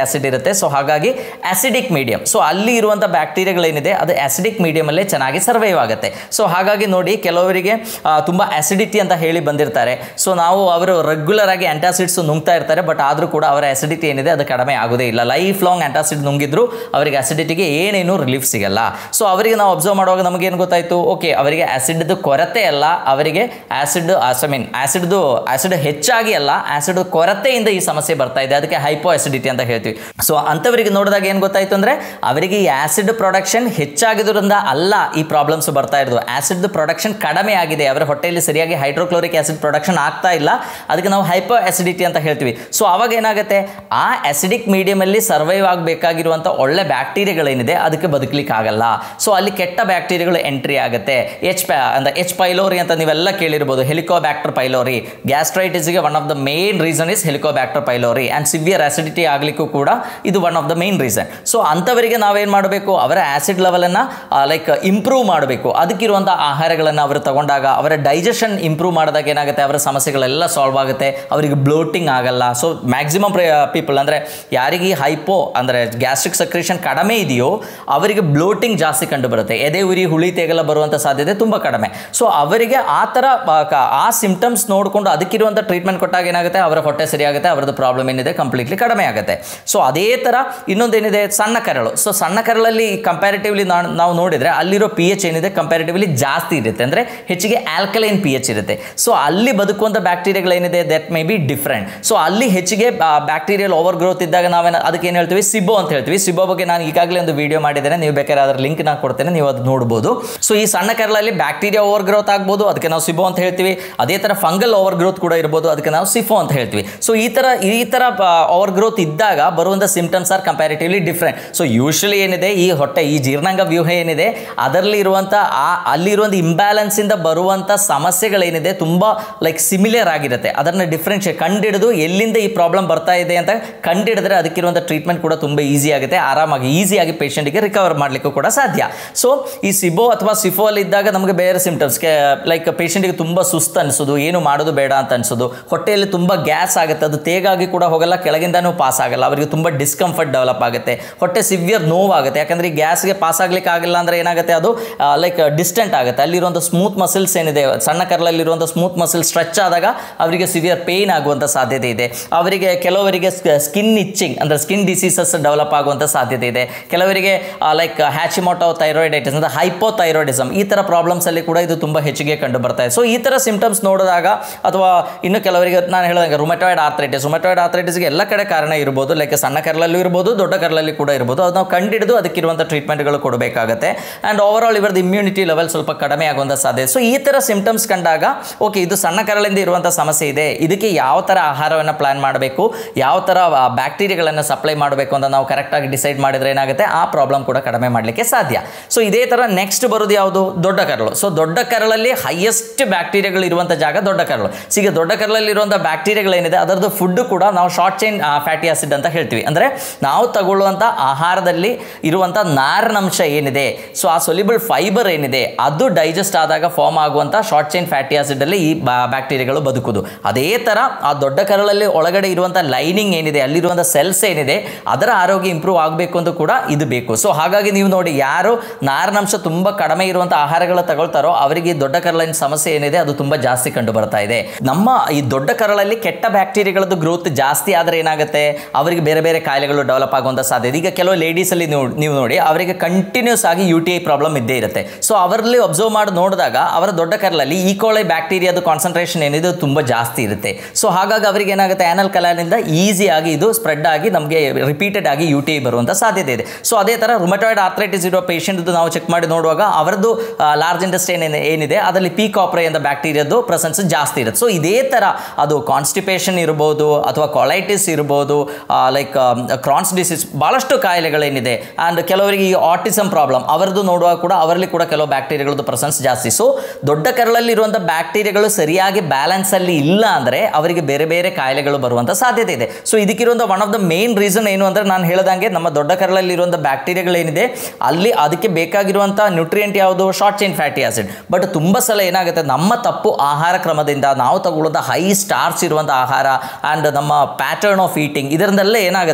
ಇರುತ್ತೆ ಸೊ ಹಾಗಾಗಿ ಆಸಿಡಿಕ್ ಮೀಡಿಯಂ ಸೊ ಅಲ್ಲಿ ಇರುವಂಥ ಬ್ಯಾಕ್ಟೀರಿಯಾಗಳೇನಿದೆ ಅದು ಆಸಿಡಿಕ್ ಮೀಡಿಯಮಲ್ಲೇ ಚೆನ್ನಾಗಿ ಸರ್ವೈವ್ ಆಗುತ್ತೆ ಸೊ ಹಾಗಾಗಿ ನೋಡಿ ಕೆಲವರಿಗೆ ಆ, ತುಂಬ ಆಸಿಡಿಟಿ ಅಂತ ಹೇಳಿ ಬಂದಿರ್ತಾರೆ ಸೊ ನಾವು ಅವರು ರೆಗ್ಯುಲರ್ ಆಗಿ ಆಂಟಾಸಿಡ್ಸ್ ನುಂಗ್ತಾ ಇರ್ತಾರೆ ಬಟ್ ಆದರೂ ಕೂಡ ಅವರ ಆಸಿಡಿಟಿ ಏನಿದೆ ಅದು ಕಡಿಮೆ ಆಗೋದೇ ಇಲ್ಲ ಲೈಫ್ ಲಾಂಗ್ ಆಂಟಾಸಿಡ್ ನುಂಗಿದ್ರು ಅವರಿಗೆ ಆಸಿಡಿಟಿಗೆ ಏನೇನು ರಿಲೀಫ್ ಸಿಗಲ್ಲ ಸೊ ಅವರಿಗೆ ನಾವು ಅಬ್ಸರ್ವ್ ಮಾಡುವಾಗ ನಮಗೇನು ಗೊತ್ತಾಯಿತು ಓಕೆ ಅವರಿಗೆ ಆಸಿಡ್ದು ಕೊರತೆ ಅಲ್ಲ ಅವರಿಗೆ ಆಸಿಡ್ ಐ ಮೀನ್ ಆಸಿಡ್ದು ಆಸಿಡ್ ಹೆಚ್ಚಾಗಿ ಅಲ್ಲ ಆಸಿಡ್ ಕೊರತೆಯಿಂದ ಈ ಸಮಸ್ಯೆ ಬರ್ತಾ ಇದೆ ಅದಕ್ಕೆ ಹೈಪೋ ಆಸಿಡಿಟಿ ಅಂತ ಹೇಳ್ತೀವಿ ಸೊ ಅಂಥವರಿಗೆ ನೋಡಿದಾಗ ಏನು ಗೊತ್ತಾಯ್ತು ಅಂದರೆ ಅವರಿಗೆ ಈ ಆಸಿಡ್ ಪ್ರೊಡಕ್ಷನ್ ಹೆಚ್ಚಾಗಿದ್ರಿಂದ ಅಲ್ಲ ಈ ಪ್ರಾಬ್ಲಮ್ಸ್ ಬರ್ತಾ ಇರೋದು ಆಸಿಡ್ ಪ್ರೊಡಕ್ಷನ್ ಕಡಿಮೆ ಆಗಿದೆ ಅವರ ಹೊಟ್ಟೆಯಲ್ಲಿ ಸರಿಯಾಗಿ ಹೈಡ್ರೋಕ್ಲೋರಿಕ್ ಆಸಿಡ್ ಪ್ರೊಡಕ್ಷನ್ ಆಗ್ತಾ ಇಲ್ಲ ಅದಕ್ಕೆ ನಾವು ಹೈಪೋ ಆಸಿಡಿಟಿ ಅಂತ ಹೇಳ್ತೀವಿ ಸೊ ಅವಾಗ ಏನಾಗುತ್ತೆ ಆ ಆಸಿಡಿಕ್ ಮೀಡಿಯಮಲ್ಲಿ ಸರ್ವೈವ್ ಆಗಬೇಕಾಗಿರುವಂಥ ಒಳ್ಳೆ ಬ್ಯಾಕ್ಟೀರಿಯಾಗಳೇನಿದೆ ಅದಕ್ಕೆ ಬದುಕಲಿಕ್ಕೆ ಆಗಲ್ಲ ಸೊ ಅಲ್ಲಿ ಕೆಟ್ಟ ಬ್ಯಾಕ್ಟೀರಿಯಾಗಳು ಎಂಟ್ರಿ ಆಗುತ್ತೆ ಎಚ್ ಪ್ಯಾ ಅಂದರೆ ಎಚ್ ಪೈಲೋರಿ ಅಂತ ನೀವೆಲ್ಲ ಕೇಳಿರ್ಬೋದು ಹೆಲಿಕೋಬ್ಯಾಕ್ಟರ್ ಪೈಲೋರಿ ಗ್ಯಾಸ್ಟ್ರೈಟಿಸ್ಗೆ one of the main reason is helicobacter pylori and severe acidity ಆಗಲಿಕ್ಕೂ ಕೂಡ ಇದು one of the main reason so ಅಂಥವರಿಗೆ ನಾವೇನು ಮಾಡಬೇಕು ಅವರ ಆಸಿಡ್ ಲೆವೆಲನ್ನು ಲೈಕ್ ಇಂಪ್ರೂವ್ ಮಾಡಬೇಕು ಅದಕ್ಕಿರುವಂಥ ಆಹಾರಗಳನ್ನು ಅವರು ತಗೊಂಡಾಗ ಅವರ ಡೈಜೆಷನ್ ಇಂಪ್ರೂವ್ ಮಾಡಿದಾಗ ಏನಾಗುತ್ತೆ ಅವರ ಸಮಸ್ಯೆಗಳೆಲ್ಲ ಸಾಲ್ವ್ ಆಗುತ್ತೆ ಅವರಿಗೆ ಬ್ಲೋಟಿಂಗ್ ಆಗಲ್ಲ ಸೊ ಮ್ಯಾಕ್ಸಿಮಮ್ ಪೀಪಲ್ ಅಂದರೆ ಯಾರಿಗೆ ಹೈಪೋ ಅಂದರೆ ಗ್ಯಾಸ್ಟ್ರಿಕ್ ಸಕ್ರೇಷನ್ ಕಡಿಮೆ ಇದೆಯೋ ಅವರಿಗೆ ಬ್ಲೋಟಿಂಗ್ ಜಾಸ್ತಿ ಕಂಡು ಬರುತ್ತೆ ಎದೆ ಉರಿ ಹುಳಿ ತೆಗೆಲ್ಲ ಬರುವಂಥ ಸಾಧ್ಯತೆ ತುಂಬ ಕಡಿಮೆ ಸೊ ಅವರಿಗೆ ಆ ಥರ ಆ, ಕ- ಆ ಸಿಂಪ್ಟಮ್ಸ್ ನೋಡಿಕೊಂಡು ಅದಕ್ಕಿರುವಂಥ ಟ್ರೀಟ್ಮೆಂಟ್ ಕೊಟ್ಟಾಗ ಏನಾಗುತ್ತೆ ಅವರ ಹೊಟ್ಟೆ ಸರಿಯಾಗುತ್ತೆ ಅವರದ್ದು ಪ್ರಾಬ್ಲಮ್ ಏನಿದೆ ಕಂಪ್ಲೀಟ್ಲಿ ಕಡಿಮೆ ಆಗುತ್ತೆ ಸೊ ಅದೇ ಥರ ಇನ್ನೊಂದೇನಿದೆ ಸಣ್ಣ ಕರಳು ಸೊ ಸಣ್ಣ ಕರಳಲ್ಲಿ ಕಂಪ್ಯಾರಿಟಿವ್ಲಿ ನಾವು ನೋಡಿದರೆ ಅಲ್ಲಿರೋ ಪಿ ಎಚ್ ಏನಿದೆ ಕಂಪ್ಯಾರಿಟಿವ್ಲಿ ಜಾಸ್ತಿ ಇರುತ್ತೆ ಅಂದರೆ ಹೆಚ್ಚಿಗೆ ಆಲ್ಕಲೈನ್ ಪಿ ಎಚ್ ಇರುತ್ತೆ ಸೊ ಅಲ್ಲಿ ಬದುಕುವಂಥ ಬ್ಯಾಕ್ಟೀರಿಯಾಗಳೇನಿದೆ that may be different so ಅಲ್ಲಿ ಹೆಚ್ಚಿಗೆ ಬ್ಯಾಕ್ಟೀರಿಯಲ್ ಓವರ್ ಗ್ರೋತ್ ಇದ್ದಾಗ ನಾವೇನು ಅದಕ್ಕೆ ಏನು ಹೇಳ್ತೀವಿ ಸಿಬೋ ಅಂತ ಹೇಳ್ತೀವಿ ಸಿಬೋ ಬಗ್ಗೆ ನಾನು ಈಗಾಗಲೇ ಒಂದು ವಿಡಿಯೋ ಮಾಡಿದ್ದೇನೆ ನೀವು ಬೇಕಾದ್ರೆ ಅದರ ಲಿಂಕ್ ನಾನು ಕೊಡ್ತೇನೆ ನೀವು ಅದು ನೋಡ್ಬೋದು ಸೊ ಈ ಸಣ್ಣ ಕರಳಲ್ಲಿ ಬ್ಯಾಕ್ಟೀರಿಯಾ ಓವರ್ ಗ್ರೋತ್ ಆಗ್ಬೋದು ಅದಕ್ಕೆ ನಾವು ಸಿಬೋ ಅಂತ ಹೇಳ್ತೀವಿ ಅದೇ ಥರ ಫಂಗಲ್ ಓವರ್ ಗ್ರೋತ್ ಕೂಡ ಇರ್ಬೋದು ಅದಕ್ಕೆ ನಾವು ಸಿಫೋ ಅಂತ ಹೇಳ್ತೀವಿ ಸೊ ಈ ಥರ ಈ ಥರ ಓವರ್ ಗ್ರೋತ್ ಇದ್ದಾಗ ಬರುವಂಥ symptoms are comparatively different so usually ಏನಿದೆ ಈ ಹೊಟ್ಟೆ ಈ ಜೀರ್ಣಾಂಗ ವ್ಯೂಹ ಏನಿದೆ ಅದರಲ್ಲಿ ಇರುವಂಥ ಆ ಅಲ್ಲಿರುವಂಥ ಇಂಬ್ಯಾಲೆನ್ಸ್ ಇಂದ ಬರುವಂಥ ಸಮಸ್ಯೆಗಳೇನಿದೆ ತುಂಬ ಲೈಕ್ ಸಿಮಿಲರ್ ಆಗಿರುತ್ತೆ ಅದನ್ನು ಡಿಫ್ರೆನ್ಶಿಯೇಟ್ ಕಂಡಿಡಿದು ಎಲ್ಲಿಂದ ಈ ಪ್ರಾಬ್ಲಮ್ ಬರ್ತಾ ಇದೆ ಅಂತ ಕಂಡಿಡಿದ್ರೆ ಅದಕ್ಕಿರುವಂಥ ಟ್ರೀಟ್ಮೆಂಟ್ ಕೂಡ ತುಂಬ ಈಸಿ ಆಗುತ್ತೆ ಆರಾಮಾಗಿ ಈಸಿಯಾಗಿ ಪೇಷಂಟಿಗೆ ರಿಕವರ್ ಮಾಡಲಿಕ್ಕೂ ಕೂಡ ಸಾಧ್ಯ ಸೊ ಈ ಸಿಬೋ ಅಥವಾ ಸಿಫೋ ಅಲ್ಲಿ ಇದ್ದಾಗ ನಮಗೆ ಬೇರೆ ಸಿಂಪ್ಟಮ್ಸ್ ಲೈಕ್ ಪೇಷಂಟಿಗೆ ತುಂಬ ಸುಸ್ತು ಅನಿಸೋದು ಏನು ಮಾಡೋದು ಬೇಡ ಅಂತ ಅನಿಸೋದು ಹೊಟ್ಟೆಯಲ್ಲಿ ತುಂಬ ಗ್ಯಾಸ್ ಆಗುತ್ತೆ ಅದು ತೇಗಾಗಿ ಕೂಡ ಹೋಗಲ್ಲ ಕೆಳಗಿಂದನೂ ಪಾಸ್ ಆಗಲ್ಲ ಅವರಿಗೆ ತುಂಬ ಡಿಸ್ಕಂಫರ್ಟ್ ಡೆವಲಪ್ ಆಗುತ್ತೆ ಹೊಟ್ಟೆ ಸಿವಿಯರ್ ನೋವಾಗುತ್ತೆ ಯಾಕಂದರೆ ಈ ಗ್ಯಾಸ್ಗೆ ಪಾಸ್ ಆಗ್ಲಿಕ್ಕೆ ಆಗಿಲ್ಲ ಅಂದರೆ ಏನಾಗುತ್ತೆ ಅದು ಲೈಕ್ ಡಿಸ್ಟೆಂಟ್ ಆಗುತ್ತೆ ಅಲ್ಲಿರುವಂಥ ಸ್ಮೂತ್ ಮಸಲ್ಸ್ ಏನಿದೆ ಸಣ್ಣ ಕರಲಲ್ಲಿರುವಂಥ ಸ್ಮೂತ್ ಮಸಲ್ ಸ್ಟ್ರೆಚ್ ಆದಾಗ ಅವರಿಗೆ ಸಿವಿಯರ್ ಪೇಯ್ನ್ ಆಗುವಂಥ ಸಾಧ್ಯತೆ ಇದೆ ಅವರಿಗೆ ಕೆಲವರಿಗೆ ಸ್ಕಿನ್ ಇಚ್ಚಿಂಗ್ ಅಂದರೆ ಸ್ಕಿನ್ ಡಿಸೀಸಸ್ ಡೆವಲಪ್ ಆಗುವಂಥ ಸಾಧ್ಯತೆ ಇದೆ ಕೆಲವರಿಗೆ ಲೈಕ್ ಹ್ಯಾಚಿಮೋಟೋ ಥೈರಾಯ್ಡೈಟಿಸ್ ಅಂದರೆ ಹೈಪೋಥೈರಾಯ್ಡಿಸಮ್ ಈ ಥರ ಪ್ರಾಬ್ಲಮ್ಸಲ್ಲಿ ಕೂಡ ಇದು ತುಂಬ ಹೆಚ್ಚಿಗೆ ಕಂಡು ಬರ್ತಾ ಇದೆ ಸೊ ಈ ಥರ ಸಿಂಪ್ಟಮ್ಸ್ ನೋಡಿದಾಗ ಅಥವಾ ಇನ್ನು ಕೆಲವರಿಗೆ ನಾನು ಹೇಳಿದಂಗೆ ರುಮೆಟಾಯ್ಡ್ ಆರ್ಥ್ರೈಟಿಸ್ ರುಮೆಟಾಯ್ಡ್ ಆರ್ಥ್ರೈಟಿಸ್ಗೆ ಎಲ್ಲ ಕಡೆ ಕಾರಣ ಇರ್ಬೋದು ಲೈಕ್ ಸಣ್ಣ ಕರಲಲ್ಲೂ ಇರ್ಬೋದು ದೊಡ್ಡ ಕರಲಲ್ಲಿ ಕೂಡ ಇರ್ಬೋದು ಅದು ನಾವು ಕಂಡಿಡಿದು ಅದಕ್ಕಿರುವಂಥ ಟ್ರೀಟ್ಮೆಂಟ್ಗಳು ಕೊಡಬೇಕಾಗುತ್ತೆ ಆ್ಯಂಡ್ ಓವರ್ ಆಲ್ ಇವರದ್ದು ಇಮ್ಯುನಿಟಿ ಲೆವೆಲ್ ಸ್ವಲ್ಪ ಕಡಿಮೆ ಆಗುವಂಥ ಸಾಧ್ಯತೆ ಸೊ ಈ ಥರ ಸಿಂಪ್ಟಮ್ಸ್ ಕಂಡಾಗ ಓಕೆ ಇದು ಸಣ್ಣ ಕರಳಿಂದ ಇರುವಂಥ ಸಮಸ್ಯೆ ಇದೆ ಇದಕ್ಕೆ ಯಾವ ಥರ ಆಹಾರವನ್ನು ಪ್ಲಾನ್ ಮಾಡಬೇಕು ಯಾವ ಥರ ಬ್ಯಾಕ್ಟೀರಿಯಾಗಳನ್ನು ಸಪ್ಲೈ ಮಾಡಬೇಕು ಅಂತ ನಾವು ಕರೆಕ್ಟಾಗಿ ಡಿಸೈಡ್ ಮಾಡಿದ್ರೆ ಏನಾಗುತ್ತೆ ಆ ಪ್ರಾಬ್ಲಮ್ ಕೂಡ ಕಡಿಮೆ ಮಾಡಲಿಕ್ಕೆ ಸಾಧ್ಯ ಸೊ ಇದೇ ಥರ ನೆಕ್ಸ್ಟ್ ಬರೋದು ಯಾವುದು ದೊಡ್ಡ ಕರಳು ಸೊ ದೊಡ್ಡ ಕರಳಲ್ಲಿ ಹೈಯೆಸ್ಟ್ ಬ್ಯಾಕ್ಟೀರಿಯಾಗಳು ಇರುವಂಥ ಜಾಗ ದೊಡ್ಡ ಕರಳು ಸೊ ಈಗ ದೊಡ್ಡ ಕರಳಲ್ಲಿ ಇರುವಂಥ ಬ್ಯಾಕ್ಟೀರಿಯಾಗಳೇನಿದೆ ಅದರದ್ದು ಫುಡ್ ಕೂಡ ನಾವು ಶಾರ್ಟ್ ಚೈನ್ ಫ್ಯಾಟಿ ಆಸಿಡ್ ಅಂತ ಹೇಳ್ತೀವಿ ಅಂದರೆ ನಾವು ತಗೊಳ್ಳುವಂಥ ಆಹಾರದಲ್ಲಿ ಇರುವಂಥ ನಾರಿನಂಶ ಏನಿದೆ ಸೊ ಆ ಸೊಲಿಬಲ್ ಫೈಬರ್ ಏನಿದೆ ಅದು ಡೈಜೆಸ್ಟ್ ಆದಾಗ ಫಾರ್ಮ್ ಆಗುವಂಥ ಶಾರ್ಟ್ ಚೈನ್ ಫ್ಯಾಟಿ ಆಸಿಡಲ್ಲಿ ಈ ಬ್ಯಾಕ್ಟೀರಿಯಾಗಳು ಬದುಕುದು ಅದೇ ಥರ ಆ ದೊಡ್ಡ ಕರಳಲ್ಲಿ ಒಳಗಡೆ ಇರುವಂಥ ಲೈನಿಂಗ್ ಏನಿದೆ ಅಲ್ಲಿರುವಂಥ ಸೆಲ್ಸ್ ಏನಿದೆ ಅದರ ಆರೋಗ್ಯ ಇಂಪ್ರೂವ್ ಆಗಬೇಕು ಅಂತ ಕೂಡ ಇದು ಬೇಕು ಸೊ ಹಾಗಾಗಿ ನೀವು ನೋಡಿ ಯಾರು ನಾರಿನಂಶ ತುಂಬ ಕಡಿಮೆ ಇರುವಂಥ ಆಹಾರಗಳು ತಗೊಳ್ತಾರೋ ಅವರಿಗೆ ಈ ದೊಡ್ಡ ಕರಳಿನ ಸಮಸ್ಯೆ ಏನಿದೆ ಅದು ತುಂಬ ಜಾಸ್ತಿ ಕಂಡು ಬರ್ತಾ ಇದೆ ನಮ್ಮ ಈ ದೊಡ್ಡ ಕರಳಲ್ಲಿ ಕೆಟ್ಟ ಬ್ಯಾಕ್ಟೀರಿಯಾಗಳದ್ದು ಗ್ರೋತ್ ಜಾಸ್ತಿ ಆದರೆ ಏನಾಗುತ್ತೆ ಅವರಿಗೆ ಬೇರೆ ಬೇರೆ ಕಾಯಿಲೆಗಳು ಡೆವಲಪ್ ಆಗುವಂಥ ಸಾಧ್ಯತೆ ಈಗ ಕೆಲವು ಲೇಡೀಸಲ್ಲಿ ನೀವು ನೀವು ನೋಡಿ ಅವರಿಗೆ ಕಂಟಿನ್ಯೂಸ್ ಆಗಿ ಯು ಟಿ ಐ ಪ್ರಾಬ್ಲಮ್ ಇದ್ದೇ ಇರುತ್ತೆ ಸೊ ಅವರಲ್ಲಿ ಅಬ್ಸರ್ವ್ ಮಾಡಿ ನೋಡಿದಾಗ ಅವರ ದೊಡ್ಡ ಕರಲಲ್ಲಿ ಈಕೋಳೆ ಬ್ಯಾಕ್ಟೀರಿಯಾದ ಕಾನ್ಸಂಟ್ರೇಷನ್ ಏನಿದೆ ಅದು ತುಂಬ ಜಾಸ್ತಿ ಇರುತ್ತೆ ಸೊ ಹಾಗಾಗಿ ಅವರಿಗೆ ಏನಾಗುತ್ತೆ ಆ್ಯನಲ್ ಕಲಾನಿಂದ ಈಸಿಯಾಗಿ ಇದು ಸ್ಪ್ರೆಡ್ ಆಗಿ ನಮಗೆ ರಿಪೀಟೆಡ್ ಆಗಿ ಯು ಟಿ ಐ ಬರುವಂಥ ಸಾಧ್ಯತೆ ಇದೆ ಸೊ ಅದೇ ಥರ ರುಮಟಾಯ್ಡ್ ಆರ್ಥ್ರೈಟಿಸ್ ಇರೋ ಪೇಷಂಟ್ದು ನಾವು ಚೆಕ್ ಮಾಡಿ ನೋಡುವಾಗ ಅವರದ್ದು ಲಾರ್ಜ್ ಇಂಟೆಸ್ಟೈನ್ ಏನಿದೆ ಅದರಲ್ಲಿ ಪಿ ಕಾಪ್ರೆ ಅಂತ ಬ್ಯಾಕ್ಟೀರಿಯಾದು ಪ್ರೆಸೆನ್ಸ್ ಜಾಸ್ತಿ ಇರುತ್ತೆ ಸೊ ಇದೇ ಥರ ಅದು ಕಾನ್ಸ್ಟಿಪೇಷನ್ ಇರ್ಬೋದು ಅಥವಾ ಕೊಲೈಟಿಸ್ ಇರ್ಬೋದು ಲೈಕ್ ಕ್ರಾನ್ಸ್ ಡಿಸೀಸ್ ಭಾಳಷ್ಟು ಕಾಯಿಲೆಗಳೇನಿದೆ ಆ್ಯಂಡ್ ಕೆಲವರಿಗೆ ಈ ಆಟಿಸಮ್ ಪ್ರಾಬ್ಲಮ್ ಅವರದ್ದು ನೋಡುವಾಗ ಕೂಡ ಅವರಲ್ಲಿ ಕೂಡ ಕೆಲವು ಬ್ಯಾಕ್ಟೀರಿಯಾಗಳದ್ದು ಪ್ರೆಸೆನ್ಸ್ ಜಾಸ್ತಿ ಸೊ ದೊಡ್ಡ ಕರಳಲ್ಲಿರುವಂಥ ಬ್ಯಾಕ್ಟೀರಿಯಾಗಳು ಸರಿಯಾಗಿ ಬ್ಯಾಲೆನ್ಸಲ್ಲಿ ಇಲ್ಲ ಅಂದರೆ ಅವರಿಗೆ ಬೇರೆ ಬೇರೆ ಕಾಯಿಲೆಗಳು ಬರುವಂಥ ಸಾಧ್ಯತೆ ಇದೆ ಸೊ ಇದಕ್ಕಿರುವಂಥ one of the main reason ಏನು ಅಂದರೆ ನಾನು ಹೇಳ್ದಂಗೆ ನಮ್ಮ ದೊಡ್ಡ ಕರಳಲ್ಲಿರುವಂಥ ಬ್ಯಾಕ್ಟೀರಿಯಾಗಳೇನಿದೆ ಅಲ್ಲಿ ಅದಕ್ಕೆ ಬೇಕಾಗಿರುವಂಥ ನ್ಯೂಟ್ರಿಯೆಂಟ್ ಯಾವುದು short chain fatty acid but ತುಂಬ ಸಲ ಏನಾಗುತ್ತೆ ನಮ್ಮ ತಪ್ಪು ಆಹಾರ ಕ್ರಮದಿಂದ ನಾವು ತಗೊಳ್ಳೋದ ಹೈ ಸ್ಟಾರ್ಚ್ ಇರುವಂಥ ಆಹಾರ ಆ್ಯಂಡ್ ನಮ್ಮ ಪ್ಯಾಟರ್ನ್ ಆಫ್ ಈಟಿಂಗ್ ಇದರಿಂದೆಲ್ಲ ಏನಾಗುತ್ತೆ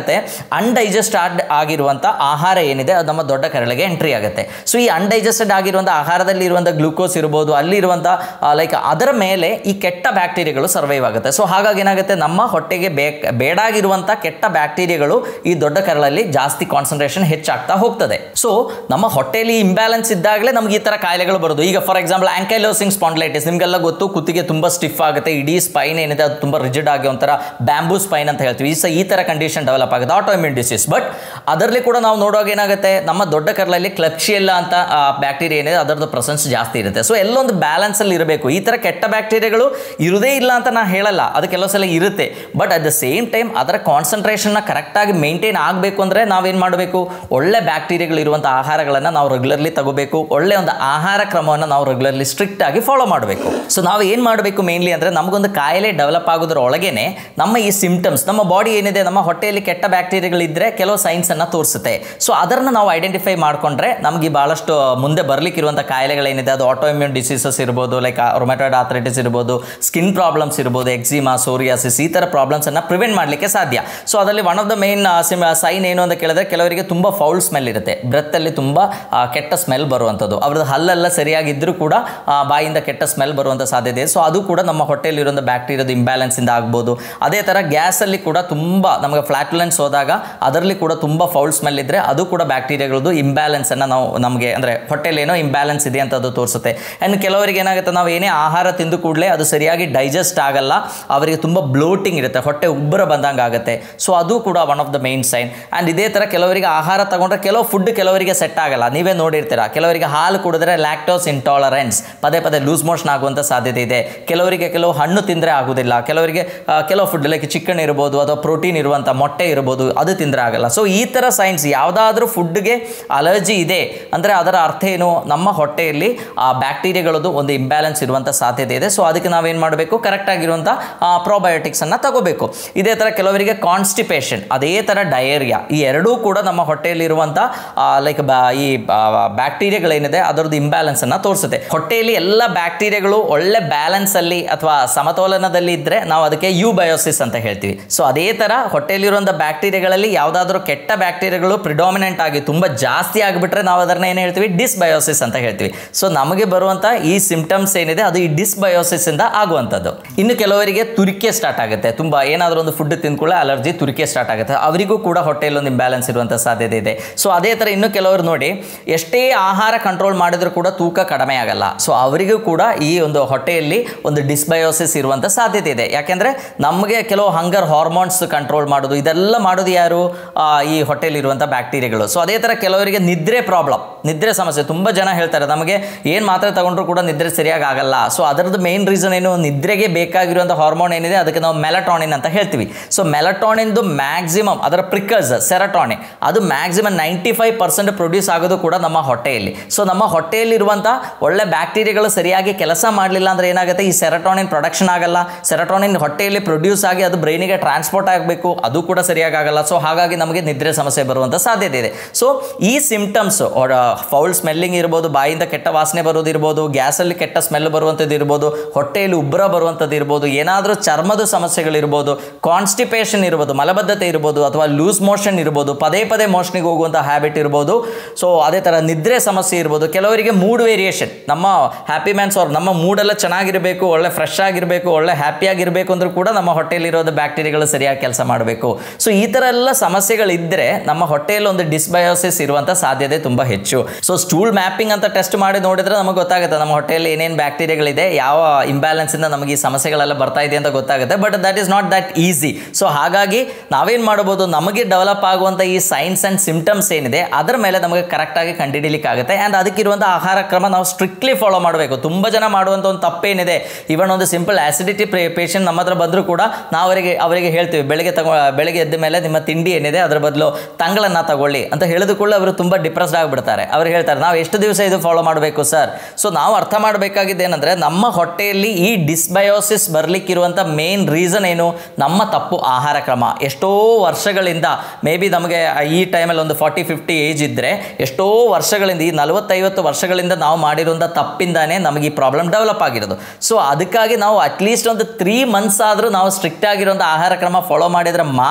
ಏನಾಗುತ್ತೆ ಅನ್ಡೈಜೆಸ್ಟ್ ಆಗಿರುವಂಥ ಆಹಾರ ಏನಿದೆ ಅದು ನಮ್ಮ ದೊಡ್ಡ ಕರಳಿಗೆ ಎಂಟ್ರಿ ಆಗುತ್ತೆ ಸೊ ಈ ಅನ್ಡೈಜೆಸ್ಟೆಡ್ ಆಗಿರುವಂಥ ಆಹಾರದಲ್ಲಿ ಇರುವಂಥ ಗ್ಲೂಕೋಸ್ ಇರ್ಬೋದು ಅಲ್ಲಿರುವಂಥ ಲೈಕ್ ಅದರ ಮೇಲೆ ಈ ಕೆಟ್ಟ ಬ್ಯಾಕ್ಟೀರಿಯಾಗಳು ಸರ್ವೈವ್ ಆಗುತ್ತೆ ಸೊ ಹಾಗಾಗಿ ಏನಾಗುತ್ತೆ ನಮ್ಮ ಹೊಟ್ಟೆಗೆ ಬೇಕ್ ಬೇಡಾಗಿರುವಂಥ ಕೆಟ್ಟ ಬ್ಯಾಕ್ಟೀರಿಯಾಗಳು ಈ ದೊಡ್ಡ ಕರಳಲ್ಲಿ ಜಾಸ್ತಿ ಕಾನ್ಸಂಟ್ರೇಷನ್ ಹೆಚ್ಚಾಗ್ತಾ ಹೋಗ್ತದೆ ಸೊ ನಮ್ಮ ಹೊಟ್ಟೆಯಲ್ಲಿ ಇಂಬ್ಯಾಲೆನ್ಸ್ ಇದ್ದಾಗಲೇ ನಮ್ಗೆ ಈ ಥರ ಕಾಯಿಲೆಗಳು ಬರೋದು ಈಗ ಫಾರ್ ಎಕ್ಸಾಂಪಲ್ ಆಂಕೈಲೋಸಿಂಗ್ ಸ್ಪಾಂಡ್ಲೈಟಿಸ್ ನಿಮಗೆಲ್ಲ ಗೊತ್ತು ಕುತ್ತಿಗೆ ತುಂಬ ಸ್ಟಿಫ್ ಆಗುತ್ತೆ ಇಡೀ ಸ್ಪೈನ್ ಏನಿದೆ ಅದು ತುಂಬ ರಿಜಿಡ್ ಆಗಿ ಒಂಥರ ಬ್ಯಾಂಬೂ ಸ್ಪೈನ್ ಅಂತ ಹೇಳ್ತೀವಿ ಈ ಸ ಈ ಥರ ಕಂಡೀಷನ್ ಡೆವಲಪ್ ಆಗುತ್ತೆ ಆಟೋ ಇಮ್ಯೂನ್ ಡಿಸೀಸ್ ಬಟ್ ಅದರಲ್ಲಿ ಕೂಡ ನಾವು ನೋಡುವಾಗ ಏನಾಗುತ್ತೆ ನಮ್ಮ ದೊಡ್ಡ ಕರಳಲ್ಲಿ ಕ್ಲಬ್ಶಿಯಲ್ಲ ಅಂತ ಬ್ಯಾಕ್ಟೀರಿಯಾ ಏನಿದೆ ಅದರದ್ದು ಪ್ರೆಸೆನ್ಸ್ ಜಾಸ್ತಿ ಇರುತ್ತೆ ಸೊ ಎಲ್ಲೊಂದು ಬ್ಯಾಲೆನ್ಸಲ್ಲಿ ಇರಬೇಕು ಈ ಥರ ಕೆಟ್ಟ ಬ್ಯಾಕ್ಟೀರಿಯಾಗಳು ಇರುವುದೇ ಇಲ್ಲ ಅಂತ ನಾನು ಹೇಳಲ್ಲ ಅದು ಕೆಲವು ಸಲ ಇರುತ್ತೆ but at the same time ಅದರ ಕಾನ್ಸಂಟ್ರೇಷನ್ನ ಕರೆಕ್ಟಾಗಿ ಮೇಂಟೈನ್ ಆಗಬೇಕು ಅಂದರೆ ನಾವೇನು ಮಾಡಬೇಕು ಒಳ್ಳೆ ಬ್ಯಾಕ್ಟೀರಿಯಾಗಳು ಇರುವಂಥ ಆಹಾರಗಳನ್ನು ನಾವು ರೆಗ್ಯುಲರ್ಲಿ ತಗೋಬೇಕು ಒಳ್ಳೆ ಒಂದು ಆಹಾರ ಕ್ರಮವನ್ನು ನಾವು ರೆಗ್ಯುಲರ್ಲಿ ಸ್ಟ್ರಿಕ್ಟ್ ಆಗಿ ಫಾಲೋ ಮಾಡಬೇಕು ಸೊ ನಾವು ಏನು ಮಾಡಬೇಕು ಮೇನ್ಲಿ ಅಂದರೆ ನಮಗೊಂದು ಕಾಯಿಲೆ ಡೆವಲಪ್ ಆಗೋದ್ರ ಒಳಗೇನೆ ನಮ್ಮ ಈ ಸಿಂಪ್ಟಮ್ಸ್ ನಮ್ಮ ಬಾಡಿ ಏನಿದೆ ನಮ್ಮ ಹೊಟ್ಟೆಯಲ್ಲಿ ಕೆಟ್ಟ ಬ್ಯಾಕ್ಟೀರಿಯಾಗಳಿದ್ದರೆ ಕೆಲವು ಸೈನ್ಸನ್ನು ತೋರಿಸುತ್ತೆ ಸೊ ಅದನ್ನು ನಾವು ಐಡೆಂಟಿಫೈ ಮಾಡಿಕೊಂಡ್ರೆ ನಮಗೆ ಭಾಳಷ್ಟು ಮುಂದೆ ಬರಲಿಕ್ಕಿರುವಂಥ ಕಾಯಿಲೆಗಳೇನಿದೆ ಅದು ಆಟೋ ಇಮ್ಯೂನ್ ಡಿಸೀಸಸ್ ಇರ್ಬೋದು ಲೈಕ್ ರೊಮೆಟೋಯ್ಡ್ ಆಥ್ರೈಟಿಸ್ ಇರ್ಬೋದು ಸ್ಕಿನ್ ಪ್ರಾಬ್ಲಮ್ಸ್ ಇರ್ಬೋದು ಎಕ್ಸಿಮಾ ಸೋರಿಯಾಸಿಸ್ ಈ ಥರ ಪ್ರಾಬ್ಲಮ್ಸನ್ನು ಪ್ರಿವೆಂಟ್ ಮಾಡಲಿಕ್ಕೆ ಸಾಧ್ಯ ಸೊ ಅದರಲ್ಲಿ one of the main sign ಏನು ಅಂತ ಕೇಳಿದ್ರೆ ಕೆಲವರಿಗೆ ತುಂಬ ಫೌಲ್ ಸ್ಮೆಲ್ ಇರುತ್ತೆ ಬ್ರೆತ್ತಲ್ಲಿ ತುಂಬ ಆ, ಕೆಟ್ಟ ಸ್ಮೆಲ್ ಬರುವಂಥದ್ದು ಅವ್ರದ್ದು ಹಲ್ಲೆಲ್ಲ ಸರಿಯಾಗಿದ್ದರೂ ಕೂಡ ಆ, ಬಾಯಿಂದ ಕೆಟ್ಟ ಸ್ಮೆಲ್ ಬರುವಂಥ ಸಾಧ್ಯತೆ ಇದೆ ಸೊ ಅದು ಕೂಡ ನಮ್ಮ ಹೊಟ್ಟೆಯಲ್ಲಿರುವಂಥ ಬ್ಯಾಕ್ಟೀರಿಯಾದ ಇಂಬ್ಯಾಲೆನ್ಸಿಂದ ಆಗ್ಬೋದು ಅದೇ ಥರ ಗ್ಯಾಸಲ್ಲಿ ಕೂಡ ತುಂಬ ನಮಗೆ ಫ್ಲಾಟುಲೆನ್ಸ್ ಹೋದಾಗ ಅದರಲ್ಲಿ ಕೂಡ ತುಂಬ ಫೌಲ್ ಸ್ಮೆಲ್ ಇದ್ದರೆ ಅದು ಕೂಡ ಬ್ಯಾಕ್ಟೀರಿಯಾಗಳದ್ದು ಇಂಬ್ಯಾಲೆನ್ಸನ್ನು ನಾವು ನಮಗೆ ಅಂದರೆ ಹೊಟ್ಟೆಯಲ್ಲಿ ಏನೋ ಇಂಬ್ಯಾಲೆನ್ಸ್ ಇದೆ ಅಂತ ಅದು ತೋರಿಸುತ್ತೆ ಆ್ಯಂಡ್ ಕೆಲವರಿಗೆ ಏನಾಗುತ್ತೆ ನಾವು ಏನೇ ಆಹಾರ ತಿಂದು ಕೂಡಲೇ ಅದು ಸರಿಯಾಗಿ ಡೈಜೆಸ್ಟ್ ಆಗಲ್ಲ ಅವರಿಗೆ ತುಂಬ ಬ್ಲೋಟಿಂಗ್ ಇರುತ್ತೆ ಹೊಟ್ಟೆ ಉಬ್ಬರ ಬಂದಂಗೆ ಆಗುತ್ತೆ ಸೊ ಅದು ಕೂಡ one of the main sign and ಇದೇ ಥರ ಕೆಲವರಿಗೆ ಆಹಾರ ತಗೊಂಡ್ರೆ ಕೆಲವು ಫುಡ್ ಕೆಲವರಿಗೆ ಸೆಟ್ ಆಗಲ್ಲ ನೀವೇ ನೋಡಿರ್ತೀರ ಕೆಲವರಿಗೆ ಹಾಲು ಕುಡಿದ್ರೆ ಲ್ಯಾಕ್ಟೋಸ್ ಇಂಟಾಲರೆನ್ಸ್ ಪದೇ ಪದೇ ಲೂಸ್ ಮೋಷನ್ ಆಗುವಂಥ ಸಾಧ್ಯತೆ ಇದೆ ಕೆಲವರಿಗೆ ಕೆಲವು ಹಣ್ಣು ತಿಂದರೆ ಆಗೋದಿಲ್ಲ ಕೆಲವರಿಗೆ ಆ, ಕೆಲವು ಫುಡ್ ಲೈಕ್ ಚಿಕನ್ ಇರ್ಬೋದು ಅಥವಾ ಪ್ರೋಟೀನ್ ಇರುವಂಥ ಮೊಟ್ಟೆ ಇರ್ಬೋದು ಅದು ತಿಂದರೆ ಆಗಲ್ಲ ಸೊ ಈ ಥರ ಸೈನ್ಸ್ ಯಾವುದಾದ್ರೂ ಫುಡ್ಗೆ ಅಲರ್ಜಿ ಇದೆ ಅಂದರೆ ಅದರ ಅರ್ಥ ಏನು ನಮ್ಮ ಹೊಟ್ಟೆಯಲ್ಲಿ ಆ ಬ್ಯಾಕ್ಟೀರಿಯಾಗಳದ್ದು ಒಂದು ಇಂಬ್ಯಾಲೆನ್ಸ್ ಇರುವಂಥ ಸಾಧ್ಯತೆ ಇದೆ ಸೊ ಅದಕ್ಕೆ ನಾವೇನು ಮಾಡಬೇಕು ಕರೆಕ್ಟ್ ಆಗಿರುವಂಥ ಪ್ರೋಬಯೋಟಿಕ್ಸನ್ನು ತಗೋಬೇಕು ಇದೇ ಥರ ಕೆಲವರಿಗೆ ಕಾನ್ಸ್ಟಿಪೇಷನ್ ಅದೇ ಥರ ಡಯೇರಿಯಾ ಈ ಎರಡೂ ಕೂಡ ನಮ್ಮ ಹೊಟ್ಟೆಯಲ್ಲಿರುವಂಥ ಲೈಕ್ ಈ ಬ್ಯಾಕ್ಟೀರಿಯಾಗಳೇನಿದೆ ಅದರದ್ದು ಇಂಬ್ಯಾಲೆನ್ಸನ್ನು ತೋರಿಸುತ್ತೆ ಹೊಟ್ಟೆಯಲ್ಲಿ ಎಲ್ಲ ಬ್ಯಾಕ್ಟೀರಿಯಾಗಳು ಒಳ್ಳೆ ಬ್ಯಾಲೆನ್ಸಲ್ಲಿ ಅಥವಾ ಸಮತೋಲನದಲ್ಲಿ ಇದ್ದರೆ ನಾವು ಅದಕ್ಕೆ ಯು ಬಯೋಸಿಸ್ ಅಂತ ಹೇಳ್ತೀವಿ ಸೊ ಅದೇ ಥರ ಹೊಟ್ಟೆಯಲ್ಲಿರುವಂಥ ಬ್ಯಾಕ್ಟೀರಿಯಾಗಳಲ್ಲಿ ಯಾವುದಾದ್ರೂ ಕೆಟ್ಟ ಬ್ಯಾಕ್ಟೀರಿಯಾಗಳು ಪ್ರಿಡಾಮಿನೆಂಟ್ ಆಗಿ ತುಂಬ ಜಾಸ್ತಿ ಆಗಿಬಿಟ್ರೆ ನಾವು ಅದನ್ನ ಏನು ಹೇಳ್ತೀವಿ ಡಿಸ್ಬಯೋಸಿಸ್ ಅಂತ ಹೇಳ್ತೀವಿ ಸೊ ನಮಗೆ ಬರುವಂಥ ಈ ಸಿಂಪ್ಟಮ್ಸ್ ಏನಿದೆ ಅದು ಈ ಡಿಸ್ಬಯೋಸಿಸ್ ಇಂದ ಆಗುವಂಥದ್ದು ಇನ್ನು ಕೆಲವರಿಗೆ ತುರಿಕೆ ಸ್ಟಾರ್ಟ್ ಆಗುತ್ತೆ ತುಂಬ ಏನಾದರೂ ಒಂದು ಫುಡ್ ತಿಂದ್ಕೊಳ್ಳೆ ಅಲರ್ಜಿ ತುರಿಕೆ ಸ್ಟಾರ್ಟ್ ಆಗುತ್ತೆ ಅವರಿಗೂ ಕೂಡ ಹೊಟ್ಟೆಯಲ್ಲಿ ಒಂದು ಇಂಬ್ಯಾಲೆನ್ಸ್ ಇರುವಂಥ ಸಾಧ್ಯತೆ ಇದೆ ಸೊ ಅದೇ ಥರ ಇನ್ನು ಕೆಲವರು ನೋಡಿ ಎಷ್ಟೇ ಆಹಾರ ಕಂಟ್ರೋಲ್ ಮಾಡಿದರೂ ಕೂಡ ತೂಕ ಕಡಿಮೆ ಆಗಲ್ಲ ಸೊ ಅವರಿಗೂ ಕೂಡ ಈ ಒಂದು ಹೊಟ್ಟೆಯಲ್ಲಿ ಒಂದು ಡಿಸ್ಬಯೋಸಿಸ್ ಇರುವಂಥ ಸಾಧ್ಯತೆ ಇದೆ ಯಾಕೆಂದರೆ ನಮಗೆ ಕೆಲವು ಹಂಗರ್ ಹಾರ್ಮೋನ್ಸ್ ಕಂಟ್ರೋಲ್ ಮಾಡೋದು ಇದೆಲ್ಲ ಮಾಡೋದು ಯಾರು ಆ, ಈ ಹೊಟ್ಟೆಯಲ್ಲಿರುವಂಥ ಬ್ಯಾಕ್ಟೀರಿಯಾಗಳು ಸೊ ಅದೇ ಥರ ಕೆಲವರಿಗೆ ನಿದ್ರೆ ಪ್ರಾಬ್ಲಮ್ ನಿದ್ರೆ ಸಮಸ್ಯೆ ತುಂಬ ಜನ ಹೇಳ್ತಾರೆ ನಮಗೆ ಏನು ಮಾತ್ರೆ ತಗೊಂಡ್ರು ಕೂಡ ನಿದ್ರೆ ಸರಿಯಾಗಿ ಆಗಲ್ಲ ಸೊ ಅದರದ್ದು ಮೇನ್ ರೀಸನ್ ಏನು ನಿದ್ರೆಗೆ ಬೇಕಾಗಿರುವಂಥ ಹಾರ್ಮೋನ್ ಏನಿದೆ ಅದಕ್ಕೆ ನಾವು ಮೆಲಟಾನಿನ್ ಅಂತ ಹೇಳ್ತೀವಿ ಸೊ ಮೆಲಟಾನಿನ್ದು ಮ್ಯಾಕ್ಸಿಮಮ್ ಅದರ ಪ್ರಿಕರ್ಸ್ ಸೆರಟಾನಿನ್ ಅದು maximum ninety five percent produce ಆಗೋದು ಕೂಡ ನಮ್ಮ ಹೊಟ್ಟೆಯಲ್ಲಿ ಸೊ ನಮ್ಮ ಹೊಟ್ಟೆಯಲ್ಲಿರುವಂಥ ಒಳ್ಳೆ ಬ್ಯಾಕ್ಟೀರಿಯಾಗಳು ಸರಿಯಾಗಿ ಕೆಲಸ ಮಾಡಲಿಲ್ಲ ಅಂದರೆ ಏನಾಗುತ್ತೆ ಈ ಸೆರಟಾನಿನ್ ಪ್ರೊಡಕ್ಷನ್ ಆಗಲ್ಲ ಸೆರಟಾನಿನ್ ಹೊಟ್ಟೆಯಲ್ಲಿ ಪ್ರೊಡ್ಯೂಸ್ ಆಗಿ ಅದು ಬ್ರೈನಿಗೆ ಟ್ರಾನ್ಸ್ಪೋರ್ಟ್ ಆಗಬೇಕು ಅದು ಕೂಡ ಸರಿಯಾಗಿ ಆಗಲ್ಲ ಸೊ ಹಾಗಾಗಿ ನಮಗೆ ನಿದ್ರೆ ಸಮಸ್ಯೆ ಬರುವಂಥ ಸಾಧ್ಯತೆ ಇದೆ ಸೊ ಈ ಸಿಂಪ್ಟಮ್ಸ್ ಫೌಲ್ ಸ್ಮೆಲ್ಲಿಂಗ್ ಇರ್ಬೋದು ಬಾಯಿಂದ ಕೆಟ್ಟ ವಾಸನೆ ಬರೋದು ಇರ್ಬೋದು ಗ್ಯಾಸಲ್ಲಿ ಕೆಟ್ಟ ಸ್ಮೆಲ್ ಬರುವಂಥದ್ದು ಇರ್ಬೋದು ಹೊಟ್ಟೆಯಲ್ಲಿ ಉಬ್ಬರ ಬರುವಂಥದ್ದು ಇರ್ಬೋದು ಏನಾದರೂ ಚರ್ಮದ ಸಮಸ್ಯೆಗಳಿರ್ಬೋದು ಕಾನ್ಸ್ಟಿಪೇಷನ್ ಇರ್ಬೋದು ಮಲಬದ್ಧತೆ ಇರ್ಬೋದು ಅಥವಾ ಲೂಸ್ ಮೋಷನ್ ಇರ್ಬೋದು ಪದೇ ಪದೇ ಮೋಷನಿಗೆ ಹೋಗುವಂಥ ಹ್ಯಾಬಿಟ್ ಇರ್ಬೋದು ಸೊ ಅದೇ ಥರ ನಿದ್ರೆ ಸಮಸ್ಯೆ ಇರ್ಬೋದು ಕೆಲವರಿಗೆ ಮೂಡ್ ವೇರಿಯೇಷನ್ ನಮ್ಮ ಹ್ಯಾಪಿ ಮ್ಯಾನ್ಸ್ ಅವ್ರು ನಮ್ಮ ಮೂಡೆಲ್ಲ ಚೆನ್ನಾಗಿರಬೇಕು ಒಳ್ಳೆ ಫ್ರೆಶ್ ಆಗಿರಬೇಕು ಒಳ್ಳೆ ಹ್ಯಾಪಿಯಾಗಿರಬೇಕು ಅಂದರೂ ಕೂಡ ನಮ್ಮ ಹೊಟ್ಟೆಯಲ್ಲಿರೋದು ಬ್ಯಾಕ್ಟೀರಿಯಾಗಳು ಸರಿಯಾಗಿ ಕೆಲಸ ಮಾಡಬೇಕು ಸೊ ಈ ಥರ ಎಲ್ಲ ಸಮಸ್ಯೆಗಳಿದ್ದರೆ ನಮ್ಮ ಹೊಟ್ಟೆಯಲ್ಲಿ ಒಂದು ಡಿಸ್ಬಯೋಸಿಸ್ ಇರುವಂಥ ಸಾಧ್ಯತೆ ತುಂಬ ಹೆಚ್ಚು ಸೊ ಸ್ಟೂಲ್ ಮ್ಯಾಪಿಂಗ್ ಅಂತ ಟೆಸ್ಟ್ ಮಾಡಿ ನೋಡಿದ್ರೆ ನಮಗೆ ಗೊತ್ತಾಗುತ್ತೆ ನಮ್ಮ ಹೊಟ್ಟೆಯಲ್ಲಿ ಏನೇನು ಬ್ಯಾಕ್ಟೀರಿಯಾಗಳಿದೆ ಯಾವ ಇಂಬ್ಯಾಲೆನ್ಸಿಂದ ನಮಗೆ ಈ ಸಮಸ್ಯೆಗಳೆಲ್ಲ ಬರ್ತಾ ಇದೆ ಅಂತ ಗೊತ್ತಾಗುತ್ತೆ but that is not that easy so ಹಾಗಾಗಿ ನಾವೇನು ಮಾಡಬಹುದು ನಮಗೆ ಡೆವಲಪ್ ಆಗುವಂಥ ಈ ಸೈನ್ಸ್ ಆ್ಯಂಡ್ ಸಿಂಪ್ಟಮ್ಸ್ ಏನಿದೆ ಅದರ ಮೇಲೆ ನಮಗೆ ಕರೆಕ್ಟಾಗಿ ಕಂಡುಹಿಡಿಲಿಕ್ಕಾಗುತ್ತೆ ಆ್ಯಂಡ್ ಅದಕ್ಕಿರುವಂಥ ಆಹಾರ ಕ್ರಮ ನಾವು ಸ್ಟ್ರಿಕ್ಟ್ಲಿ ಫಾಲೋ ಮಾಡಬೇಕು ತುಂಬ ಜನ ಮಾಡುವಂಥ ಒಂದು ತಪ್ಪೇನಿದೆ ಇವನ್ ಒಂದು ಸಿಂಪಲ್ ಆಸಿಡಿಟಿ ಪೇಷಂಟ್ ನಮ್ಮ ಹತ್ರ ಬಂದರೂ ಕೂಡ ನಾವು ಅವರಿಗೆ ಅವರಿಗೆ ಹೇಳ್ತೀವಿ ಬೆಳಗ್ಗೆ ತಗೋ ಬೆಳಗ್ಗೆ ಎದ್ದ ಮೇಲೆ ನಿಮ್ಮ ತಿಂಡಿ ಏನಿದೆ ಅದರ ಬದಲು ತಂಗಳನ್ನ ತಗೊಳ್ಳಿ ಅಂತ ಹೇಳಿದ ಕೂಡಲೇ ಅವರು ತುಂಬ ಡಿಪ್ರೆಸ್ಡ್ ಆಗಿಬಿಡ್ತಾರೆ ಅವ್ರು ಹೇಳ್ತಾರೆ ನಾವು ಎಷ್ಟು ದಿವಸ ಇದು ಫಾಲೋ ಮಾಡಬೇಕು ಸರ್ ಸೊ ನಾವು ಅರ್ಥ ಮಾಡಬೇಕಾಗಿದ್ದು ಏನಂದರೆ ನಮ್ಮ ಹೊಟ್ಟೆಯಲ್ಲಿ ಈ ಡಿಸ್ಬಯೋಸಿಸ್ ಬರಲಿಕ್ಕಿರುವಂಥ ಮೇನ್ ರೀಸನ್ ಏನು ನಮ್ಮ ತಪ್ಪು ಆಹಾರ ಕ್ರಮ ಎಷ್ಟೋ ವರ್ಷಗಳಿಂದ ಮೇ ಬಿ ನಮಗೆ ಈ ಟೈಮಲ್ಲಿ ಒಂದು ಫಾರ್ಟಿ ಫಿಫ್ಟಿ ಏಜ್ ಇದ್ದರೆ ಎಷ್ಟೋ ವರ್ಷಗಳಿಂದ ಈ ನಲವತ್ತೈವತ್ತು ವರ್ಷಗಳಿಂದ ನಾವು ಮಾಡಿರುವಂಥ ತಪ್ಪಿಂದಾನೇ ನಮಗೆ ಈ ಪ್ರಾಬ್ಲಮ್ ಡೆವಲಪ್ ಆಗಿರೋದು ಸೊ ಅದಕ್ಕಾಗಿ ನಾವು ಅಟ್ಲೀಸ್ಟ್ ಒಂದು ತ್ರೀ ಮಂತ್ಸ್ ಆದರೂ ನಾವು ಸ್ಟ್ರಿಕ್ಟ್ ಆಗಿರುವಂಥ ಆಹಾರ ಕ್ರಮ ಫಾಲೋ ಮಾಡಿದರೆ ಮಾತ್ರ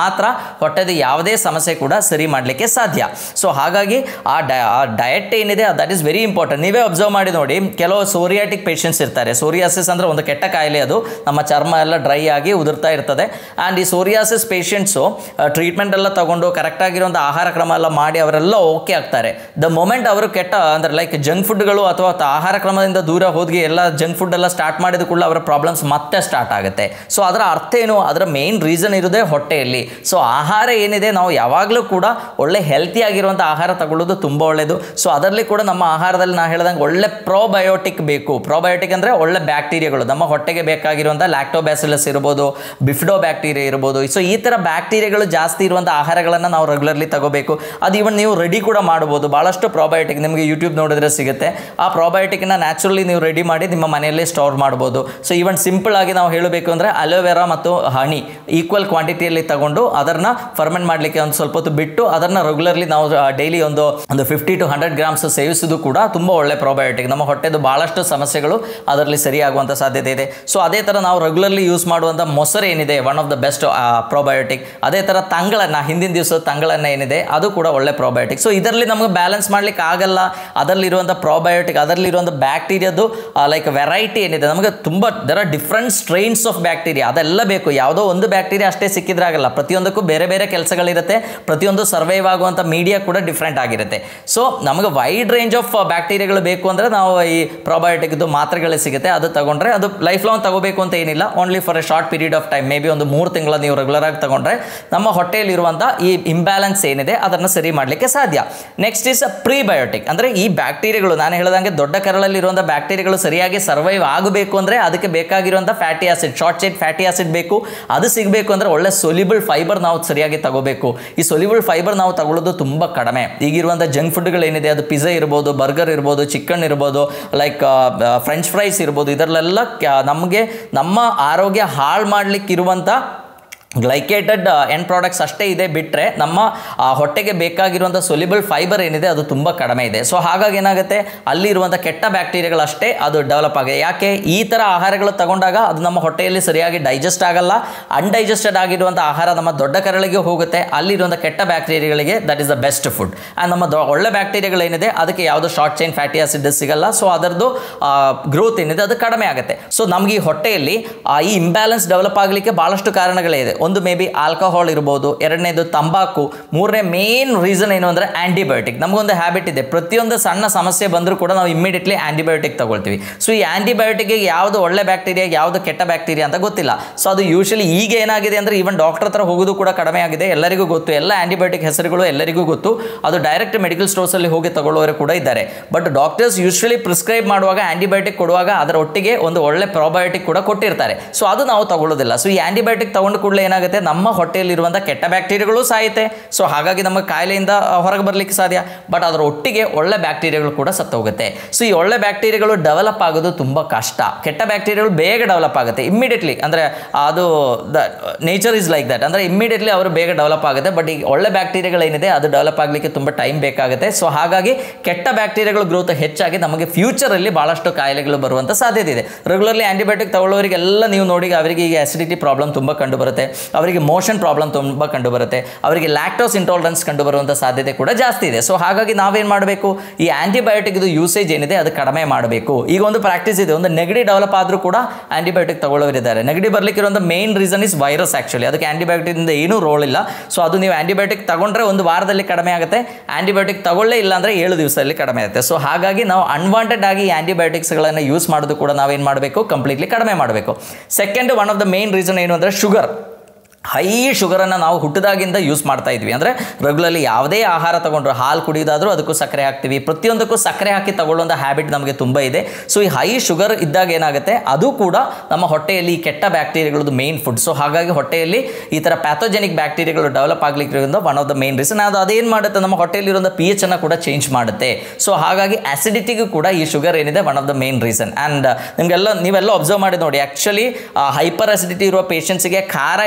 ಹೊಟ್ಟೆದು ಯಾವುದೇ ಸಮಸ್ಯೆ ಕೂಡ ಸರಿ ಮಾಡಲಿಕ್ಕೆ ಸಾಧ್ಯ ಸೊ ಹಾಗಾಗಿ ಆ ಡಯ ಆ ಡಯಟ್ ಏನಿದೆ ದಟ್ ಈಸ್ ವೆರಿ ಇಂಪಾರ್ಟೆಂಟ್ ನೀವೇ ಅಬ್ಸರ್ವ್ ಮಾಡಿ ನೋಡಿ ಕೆಲವು ಸೋರಿಯಾಟಿಕ್ ಪೇಷಂಟ್ಸ್ ಇರ್ತಾರೆ ಸೋರಿಯಾಸಿಸ್ ಅಂದರೆ ಒಂದು ಕೆಟ್ಟ ಕಾಯಿಲೆ ಅದು ನಮ್ಮ ಚರ್ಮ ಎಲ್ಲ ಡ್ರೈ ಆಗಿ ಉದುರ್ತಾ ಇರ್ತದೆ ಆ್ಯಂಡ್ ಈ ಸೋರಿಯಾಸಿಸ್ ಪೇಷಂಟ್ಸು ಟ್ರೀಟ್ಮೆಂಟ್ ಎಲ್ಲ ತಗೊಂಡು ಕರೆಕ್ಟಾಗಿರುವಂಥ ಆಹಾರ ಕ್ರಮ ಎಲ್ಲ ಮಾಡಿ ಅವರೆಲ್ಲ ಓಕೆ ಆಗ್ತಾರೆ ದ ಮೊಮೆಂಟ್ ಅವರು ಕೆಟ್ಟ ಅಂದರೆ ಲೈಕ್ ಜಂಕ್ ಫುಡ್ಗಳು ಅಥವಾ ತ- ಆಹಾರ ಕ್ರಮದಿಂದ ದೂರ ಹೋಗಿ ಎಲ್ಲ ಜಂಕ್ ಫುಡ್ ಎಲ್ಲ ಸ್ಟಾರ್ಟ್ ಮಾಡಿದ ಕೂಡ ಅವರ ಪ್ರಾಬ್ಲಮ್ಸ್ ಮತ್ತೆ ಸ್ಟಾರ್ಟ್ ಆಗುತ್ತೆ ಸೊ ಅದರ ಅರ್ಥ ಏನು ಅದರ ಮೇನ್ ರೀಸನ್ ಇರೋದೇ ಹೊಟ್ಟೆಯಲ್ಲಿ ಸೊ ಆಹಾರ ಏನಿದೆ ನಾವು ಯಾವಾಗಲೂ ಕೂಡ ಒಳ್ಳೆ ಹೆಲ್ತಿ ಆಗಿರುವಂಥ ಆಹಾರ ತಗೊಳ್ಳೋದು ತುಂಬ ಒಳ್ಳೆಯದು ಸೊ ಅದರಲ್ಲಿ ಕೂಡ ನಮ್ಮ ಆಹಾರದಲ್ಲಿ ನಾ ಹೇಳ್ದಂಗೆ ಒಳ್ಳೆ ಪ್ರೋಬಯೋಟಿಕ್ ಬೇಕು ಪ್ರೋಬಯೋಟಿಕ್ ಅಂದರೆ ಒಳ್ಳೆ ಬ್ಯಾಕ್ಟೀರಿಯಾಗಳು ನಮ್ಮ ಹೊಟ್ಟೆಗೆ ಬೇಕಾಗಿರುವಂಥ ಲ್ಯಾಕ್ಟೋಬ್ಯಾಸಿಲಸ್ ಇರ್ಬೋದು ಬಿಫ್ಡೋ ಬ್ಯಾಕ್ಟೀರಿಯಾ ಇರ್ಬೋದು ಸೊ ಈ ಥರ ಬ್ಯಾಕ್ಟೀರಿಯಾಗಳು ಜಾಸ್ತಿ ಇರುವಂಥ ಆಹಾರಗಳನ್ನು ನಾವು ರೆಗ್ಯುಲರ್ಲಿ ತಗೋಬೇಕು ಅದು ಇವನ್ ನೀವು ರೆಡಿ ಕೂಡ ಮಾಡ್ಬೋದು ಭಾಳಷ್ಟು ಪ್ರೋಬಯೋಟಿಕ್ ನಿಮಗೆ ಯೂಟ್ಯೂಬ್ ನೋಡಿದ್ರೆ ಸಿಗುತ್ತೆ ಆ ಪ್ರೋಬಯೋಟಿಕ್ನ ನ್ಯಾಚುರಲಿ ನೀವು ರೆಡಿ ಮಾಡಿ ನಿಮ್ಮ ಮನೆಯಲ್ಲೇ ಸ್ಟೋರ್ ಮಾಡ್ಬೋದು ಸೊ ಈವನ್ ಸಿಂಪಲ್ ಆಗಿ ನಾವು ಹೇಳಬೇಕು ಅಂದರೆ ಅಲೋವೆರಾ ಮತ್ತು ಹನಿ ಈಕ್ವಲ್ ಕ್ವಾಂಟಿಟಿಯಲ್ಲಿ ತಗೊಂಡು ಅದನ್ನು ಫರ್ಮೆಂಟ್ ಮಾಡಲಿಕ್ಕೆ ಒಂದು ಸ್ವಲ್ಪ ಹೊತ್ತು ಬಿಟ್ಟು ಅದನ್ನು ರೆಗ್ಯುಲರ್ಲಿ ನಾವು ಡೈಲಿ ಒಂದು ಒಂದು ಫಿಫ್ಟಿ ಟು ಹಂಡ್ರೆಡ್ ಗ್ರಾಮ್ಸ್ ಸೇವಿಸೋದು ಕೂಡ ತುಂಬ ಒಳ್ಳೆ ಪ್ರೋಬಯೋಟಿಕ್ ನಮ್ಮ ಹೊಟ್ಟೆದು ಭಾಳಷ್ಟು ಸಮಸ್ಯೆಗಳು ಅದರಲ್ಲಿ ಸರಿಯಾಗುವಂಥ ಸಾಧ್ಯತೆ ಇದೆ ಸೊ ಅದೇ ಥರ ನಾವು ರೆಗ್ಯುಲರ್ಲಿ ಯೂಸ್ ಮಾಡುವಂಥ ಮೊಸರು ಏನಿದೆ one of the best probiotic ಅದೇ ಥರ ತಂಗಳನ್ನ ಹಿಂದಿನ ದಿವಸದ ತಂಗಳನ್ನ ಏನಿದೆ ಅದು ಕೂಡ ಒಳ್ಳೆ ಪ್ರೋಬಯೋಟಿಕ್ ಸೊ ಇದರಲ್ಲಿ ನಮಗೆ ಬ್ಯಾಲೆನ್ಸ್ ಮಾಡ್ಲಿಕ್ಕೆ ಆಗಲ್ಲ ಅದರಲ್ಲಿರುವಂಥ ಪ್ರೋಬಯೋಟಿಕ್ ಅದರಲ್ಲಿರುವಂಥ ಬ್ಯಾಕ್ಟೀರಿಯಾದು ಲೈಕ್ ವೆರೈಟಿ ಏನಿದೆ ನಮಗೆ ತುಂಬ there are different strains of bacteria ಅದೆಲ್ಲ ಬೇಕು ಯಾವುದೋ ಒಂದು ಬ್ಯಾಕ್ಟೀರಿಯಾ ಅಷ್ಟೇ ಸಿಕ್ಕಿದ್ರೆ ಆಗಲ್ಲ ಪ್ರತಿಯೊಂದಕ್ಕೂ ಬೇರೆ ಬೇರೆ ಕೆಲಸಗಳಿರುತ್ತೆ ಪ್ರತಿಯೊಂದು ಸರ್ವೈವ್ ಆಗುವಂಥ ಮೀಡಿಯಾ ಕೂಡ ಡಿಫ್ರೆಂಟ್ ಆಗಿರುತ್ತೆ ಸೊ ನಮಗೆ ವೈಡ್ ರೇಂಜ್ ಆಫ್ ಬ್ಯಾಕ್ಟೀರಿಯಾಗಳು ಬೇಕು ಅಂದರೆ ನಾವು ಈ ಪ್ರೋಬಯೋಟಿಕ್ದು ಮಾತ್ರೆಗಳು ಸಿಗುತ್ತೆ ಅದು ತಗೊಂಡ್ರೆ ಅದು ಲೈಫ್ ಲಾಂಗ್ ತಗೋಬೇಕು ಅಂತ ಏನಿಲ್ಲ only for a short period of time may be ಒಂದು ಮೂರು ತಿಂಗಳ ನೀವು ರೆಗ್ಯುಲರ್ ಆಗಿ ತಗೊಂಡ್ರೆ ನಮ್ಮ ಹೊಟ್ಟೆಯಲ್ಲಿರುವಂಥ ಈ ಇಂಬ್ಯಾಲೆನ್ಸ್ ಏನಿದೆ ಅದನ್ನು ಸರಿ ಮಾಡಲಿಕ್ಕೆ ಸಾಧ್ಯ ನೆಕ್ಸ್ಟ್ ಇಸ್ ಪ್ರೀಬಯೋಟಿಕ್ ಅಂದರೆ ಈ ಬ್ಯಾಕ್ಟೀರಿಯಾಗಳು ನಾನು ಹೇಳ್ದಂಗೆ ದೊಡ್ಡ ಕರಳಲ್ಲಿರುವಂಥ ಬ್ಯಾಕ್ಟೀರಿಯಾಗಳು ಸರಿಯಾಗಿ ಸರ್ವೈವ್ ಆಗಬೇಕು ಅಂದರೆ ಅದಕ್ಕೆ ಬೇಕಾಗಿರುವಂಥ fatty acid short chain fatty acid ಬೇಕು ಅದು ಸಿಗಬೇಕು ಅಂದರೆ ಒಳ್ಳೆ ಸೊಲ್ಯೂಬಲ್ ಫೈಬರ್ ನಾವು ಸರಿಯಾಗಿ ತಗೋಬೇಕು ಈ ಸೊಲ್ಯೂಬಲ್ ಫೈಬರ್ ನಾವು ತಗೊಳ್ಳೋದು ತುಂಬ ಕಡಿಮೆ ಈಗಿರುವಂಥ ಜಂಕ್ ಫುಡ್ಗಳೇನಿದೆ ಅದು ಪಿಜ್ಜಾ ಇರ್ಬೋದು ಬರ್ಗರ್ ಇರ್ಬೋದು ಚಿಕನ್ ಇರ್ಬೋದು ಲೈಕ್ ಫ್ರೆಂಚ್ ಫ್ರೈಸ್ ಇರ್ಬೋದು ಇದರಲ್ಲೆಲ್ಲ ನಮಗೆ ನಮ್ಮ ಆರೋಗ್ಯ ಹಾಳು ಮಾಡಲಿಕ್ಕಿರುವಂಥ ಗ್ಲೈಕೇಟೆಡ್ ಎಂಡ್ ಪ್ರಾಡಕ್ಟ್ಸ್ ಅಷ್ಟೇ ಇದೆ ಬಿಟ್ಟರೆ ನಮ್ಮ ಆ, ಹೊಟ್ಟೆಗೆ ಬೇಕಾಗಿರುವಂಥ ಸೊಲಿಬಲ್ ಫೈಬರ್ ಏನಿದೆ ಅದು ತುಂಬ ಕಡಿಮೆ ಇದೆ ಸೊ ಹಾಗಾಗಿ ಏನಾಗುತ್ತೆ ಅಲ್ಲಿರುವಂಥ ಕೆಟ್ಟ ಬ್ಯಾಕ್ಟೀರಿಯಾಗಳಷ್ಟೇ ಅದು ಡೆವಲಪ್ ಆಗಿದೆ ಯಾಕೆ ಈ ಥರ ಆಹಾರಗಳು ತಗೊಂಡಾಗ ಅದು ನಮ್ಮ ಹೊಟ್ಟೆಯಲ್ಲಿ ಸರಿಯಾಗಿ ಡೈಜೆಸ್ಟ್ ಆಗಲ್ಲ ಅನ್ಡೈಜೆಸ್ಟೆಡ್ ಆಗಿರುವಂಥ ಆಹಾರ ನಮ್ಮ ದೊಡ್ಡ ಕರಳಿಗೆ ಹೋಗುತ್ತೆ ಅಲ್ಲಿರುವಂಥ ಕೆಟ್ಟ ಬ್ಯಾಕ್ಟೀರಿಯಾಗಳಿಗೆ that is the best food and ನಮ್ಮ ದೊ- ಒಳ್ಳೆ ಬ್ಯಾಕ್ಟೀರಿಯಾಗಳೇನಿದೆ ಅದಕ್ಕೆ ಯಾವುದೋ ಶಾರ್ಟ್ ಚೈನ್ ಫ್ಯಾಟಿ ಆಸಿಡ್ ಸಿಗಲ್ಲ ಸೊ ಅದರದ್ದು ಗ್ರೋತ್ ಏನಿದೆ ಅದು ಕಡಿಮೆ ಆಗುತ್ತೆ ಸೊ ನಮಗೆ ಈ ಹೊಟ್ಟೆಯಲ್ಲಿ ಆ, ಈ ಇಂಬ್ಯಾಲೆನ್ಸ್ ಡೆವಲಪ್ ಆಗಲಿಕ್ಕೆ ಭಾಳಷ್ಟು ಕಾರಣಗಳೇ ಇದೆ ಒಂದು ಮೇ ಬಿ ಆಲ್ಕೋಹಾಲ್ ಇರ್ಬೋದು ಎರಡನೇದು ತಂಬಾಕು ಮೂರನೇ ಮೇನ್ ರೀಸನ್ ಏನು ಅಂದರೆ ಆ್ಯಂಟಿಬಯೋಟಿಕ್ ನಮಗೊಂದು ಹ್ಯಾಬಿಟ್ ಇದೆ ಪ್ರತಿಯೊಂದು ಸಣ್ಣ ಸಮಸ್ಯೆ ಬಂದರೂ ಕೂಡ ನಾವು ಇಮ್ಮಿಡಿಯೇಟ್ಲಿ ಆ್ಯಂಟಿಬಯೋಟಿಕ್ ತಗೊಳ್ತೀವಿ ಸೊ ಈ ಆ್ಯಂಟಿಬಯೋಟಿಕ್ಗೆ ಯಾವುದು ಒಳ್ಳೆ ಬ್ಯಾಕ್ಟೀರಿಯಾ ಯಾವುದು ಕೆಟ್ಟ ಬ್ಯಾಕ್ಟೀರಿಯಾ ಅಂತ ಗೊತ್ತಿಲ್ಲ ಸೊ ಅದು ಯೂಶಲಿ ಈಗ ಏನಾಗಿದೆ ಅಂದರೆ ಈವನ್ ಡಾಕ್ಟರ್ ಹತ್ರ ಹೋಗೋದು ಕೂಡ ಕಡಿಮೆ ಆಗಿದೆ ಎಲ್ಲರಿಗೂ ಗೊತ್ತು ಎಲ್ಲ ಆ್ಯಂಟಿಬಯೋಟಿಕ್ ಹೆಸರುಗಳು ಎಲ್ಲರಿಗೂ ಗೊತ್ತು ಅದು ಡೈರೆಕ್ಟ್ ಮೆಡಿಕಲ್ ಸ್ಟೋರ್ಸಲ್ಲಿ ಹೋಗಿ ತಗೊಳ್ಳೋರು ಕೂಡ ಇದ್ದಾರೆ ಬಟ್ ಡಾಕ್ಟರ್ಸ್ ಯೂಶಲಿ ಪ್ರಿಸ್ಕ್ರೈಬ್ ಮಾಡುವಾಗ ಆ್ಯಂಟಿಬಯೋಟಿಕ್ ಕೊಡುವಾಗ ಅದರ ಒಟ್ಟಿಗೆ ಒಂದು ಒಳ್ಳೆ ಪ್ರೋಬಯೋಟಿಕ್ ಕೂಡ ಕೊಟ್ಟಿರ್ತಾರೆ ಸೊ ಅದು ನಾವು ತಗೊಳ್ಳೋದಿಲ್ಲ ಸೊ ಈ ಆ್ಯಂಟಿಬಯೋಟಿಕ್ ತಗೊಂಡು ಕೂಡಲೇ ಏನಾಗುತ್ತೆ ನಮ್ಮ ಹೊಟ್ಟೆಯಲ್ಲಿರುವಂಥ ಕೆಟ್ಟ ಬ್ಯಾಕ್ಟೀರಿಯಾಗಳು ಸಾಯುತ್ತೆ ಸೊ ಹಾಗಾಗಿ ನಮ್ಮ ಕಾಯಿಲೆಯಿಂದ ಆ, ಹೊರಗೆ ಬರಲಿಕ್ಕೆ ಸಾಧ್ಯ ಬಟ್ ಅದರ ಒಟ್ಟಿಗೆ ಒಳ್ಳೆ ಬ್ಯಾಕ್ಟೀರಿಯಾಗಳು ಕೂಡ ಸತ್ತೋಗುತ್ತೆ ಸೊ ಈ ಒಳ್ಳೆ ಬ್ಯಾಕ್ಟೀರಿಯಾಗಳು ಡೆವಲಪ್ ಆಗೋದು ತುಂಬ ಕಷ್ಟ ಕೆಟ್ಟ ಬ್ಯಾಕ್ಟೀರಿಯಾಗಳು ಬೇಗ ಡೆವಲಪ್ ಆಗುತ್ತೆ ಇಮ್ಮಿಡಿಯೇಟ್ಲಿ ಅಂದರೆ ಅದು the nature is like that ಅಂದರೆ ಇಮ್ಮಿಡಿಯೇಟ್ಲಿ ಅವರು ಬೇಗ ಡೆವಲಪ್ ಆಗುತ್ತೆ ಬಟ್ ಈ ಒಳ್ಳೆ ಬ್ಯಾಕ್ಟೀರಿಯಾಗಳೇನಿದೆ ಅದು ಡೆವಲಪ್ ಆಗಲಿಕ್ಕೆ ತುಂಬ ಟೈಮ್ ಬೇಕಾಗುತ್ತೆ ಸೊ ಹಾಗಾಗಿ ಕೆಟ್ಟ ಬ್ಯಾಕ್ಟೀರಿಯಾಗಳ ಗ್ರೋತ್ ಹೆಚ್ಚಾಗಿ ನಮಗೆ ಫ್ಯೂಚರಲ್ಲಿ ಭಾಳಷ್ಟು ಕಾಯಿಲೆಗಳು ಬರುವಂಥ ಸಾಧ್ಯತೆ ಇದೆ ರೆಗ್ಯುಲರ್ಲಿ ಆ್ಯಂಟಿಬಯೋಟಿಕ್ ತಗೊಳ್ಳೋರಿಗೆಲ್ಲ ನೀವು ನೋಡಿ ಅವರಿಗೆ ಈಗ ಅಸಿಡಿಟಿ ಪ್ರಾಬ್ಲಮ್ ತುಂಬ ಕಂಡು ಬರುತ್ತೆ ಅವರಿಗೆ ಮೋಷನ್ ಪ್ರಾಬ್ಲಮ್ ತುಂಬ ಕಂಡು ಬರುತ್ತೆ ಅವರಿಗೆ ಲ್ಯಾಕ್ಟೋಸ್ ಇಂಟಾಲರೆನ್ಸ್ ಕಂಡು ಬರುವಂಥ ಸಾಧ್ಯತೆ ಕೂಡ ಜಾಸ್ತಿ ಇದೆ ಸೊ ಹಾಗಾಗಿ ನಾವೇನು ಮಾಡಬೇಕು ಈ ಆ್ಯಂಟಿಬಯೋಟಿಕ್ ಇದು ಯೂಸೇಜ್ ಏನಿದೆ ಅದು ಕಡಿಮೆ ಮಾಡಬೇಕು ಈಗ ಒಂದು ಪ್ರಾಕ್ಟೀಸ್ ಇದೆ ಒಂದು ನೆಗಡಿ ಡೆವಲಪ್ ಆದರೂ ಕೂಡ ಆ್ಯಂಟಿಬಯೋಟಿಕ್ ತಗೊಳ್ಳೋರಿದ್ದಾರೆ ನೆಗಡಿ ಬರಲಿಕ್ಕಿರುವಂಥ main reason is virus actually ಅದಕ್ಕೆ ಆ್ಯಂಟಿಬಯೋಟಿಕ್ದಿಂದ ಏನೂ ರೋಲ್ ಇಲ್ಲ ಸೊ ಅದು ನೀವು ಆ್ಯಂಟಿಬಯೋಟಿಕ್ ತಗೊಂಡ್ರೆ ಒಂದು ವಾರದಲ್ಲಿ ಕಡಿಮೆ ಆಗುತ್ತೆ ಆ್ಯಂಟಿಬಯೋಟಿಕ್ ತಗೊಳ್ಳೇ ಇಲ್ಲ ಅಂದರೆ ಏಳು ದಿವಸದಲ್ಲಿ ಕಡಿಮೆ ಆಗುತ್ತೆ ಸೊ ಹಾಗಾಗಿ ನಾವು ಅನ್ವಾಂಟೆಡ್ ಆಗಿ ಈ ಆ್ಯಂಟಿಬಯೋಟಿಕ್ಸ್ಗಳನ್ನು ಯೂಸ್ ಮಾಡೋದು ಕೂಡ ನಾವೇನು ಮಾಡಬೇಕು ಕಂಪ್ಲೀಟ್ಲಿ ಕಡಿಮೆ ಮಾಡಬೇಕು second one of the main reason ಏನು ಅಂದರೆ ಶುಗರ್ ಹೈ ಶುಗರನ್ನು ನಾವು ಹುಟ್ಟಿದಾಗಿಂದ ಯೂಸ್ ಮಾಡ್ತಾ ಇದ್ವಿ ಅಂದರೆ ರೆಗ್ಯುಲರ್ಲಿ ಯಾವುದೇ ಆಹಾರ ತಗೊಂಡ್ರು ಹಾಲು ಕುಡಿಯೋದಾದರೂ ಅದಕ್ಕೂ ಸಕ್ಕರೆ ಹಾಕ್ತೀವಿ ಪ್ರತಿಯೊಂದಕ್ಕೂ ಸಕ್ಕರೆ ಹಾಕಿ ತಗೊಳ್ಳುವಂಥ ಹ್ಯಾಬಿಟ್ ನಮಗೆ ತುಂಬ ಇದೆ ಸೊ ಈ ಹೈ ಶುಗರ್ ಇದ್ದಾಗ ಏನಾಗುತ್ತೆ ಅದು ಕೂಡ ನಮ್ಮ ಹೊಟ್ಟೆಯಲ್ಲಿ ಈ ಕೆಟ್ಟ ಬ್ಯಾಕ್ಟೀರಿಯಾಗಳದ್ದು ಮೇನ್ ಫುಡ್ ಸೊ ಹಾಗಾಗಿ ಹೊಟ್ಟೆಯಲ್ಲಿ ಈ ಥರ ಪ್ಯಾಥೋಜೆನಿಕ್ ಬ್ಯಾಕ್ಟೀರಿಯಾಗಳು ಡೆವಲಪ್ ಆಗ್ಲಿಕ್ಕಿರೋದ್ರಿಂದ one of the main reason ಅದು ಅದೇನು ಮಾಡುತ್ತೆ ನಮ್ಮ ಹೊಟ್ಟೆಯಲ್ಲಿರುವಂಥ ಪಿ ಎಚ್ ಅನ್ನು ಕೂಡ ಚೇಂಜ್ ಮಾಡುತ್ತೆ ಸೊ ಹಾಗಾಗಿ ಆಸಿಡಿಟಿಗೂ ಕೂಡ ಈ ಶುಗರ್ ಏನಿದೆ one of the main reason and ನಿಮಗೆಲ್ಲ ನೀವೆಲ್ಲ ಅಬ್ಸರ್ವ್ ಮಾಡಿ ನೋಡಿ ಆ್ಯಕ್ಚುಲಿ ಹೈಪರ್ ಅಸಿಡಿಟಿ ಇರುವ ಪೇಷಂಟ್ಸಿಗೆ ಖಾರ ಎಷ್ಟು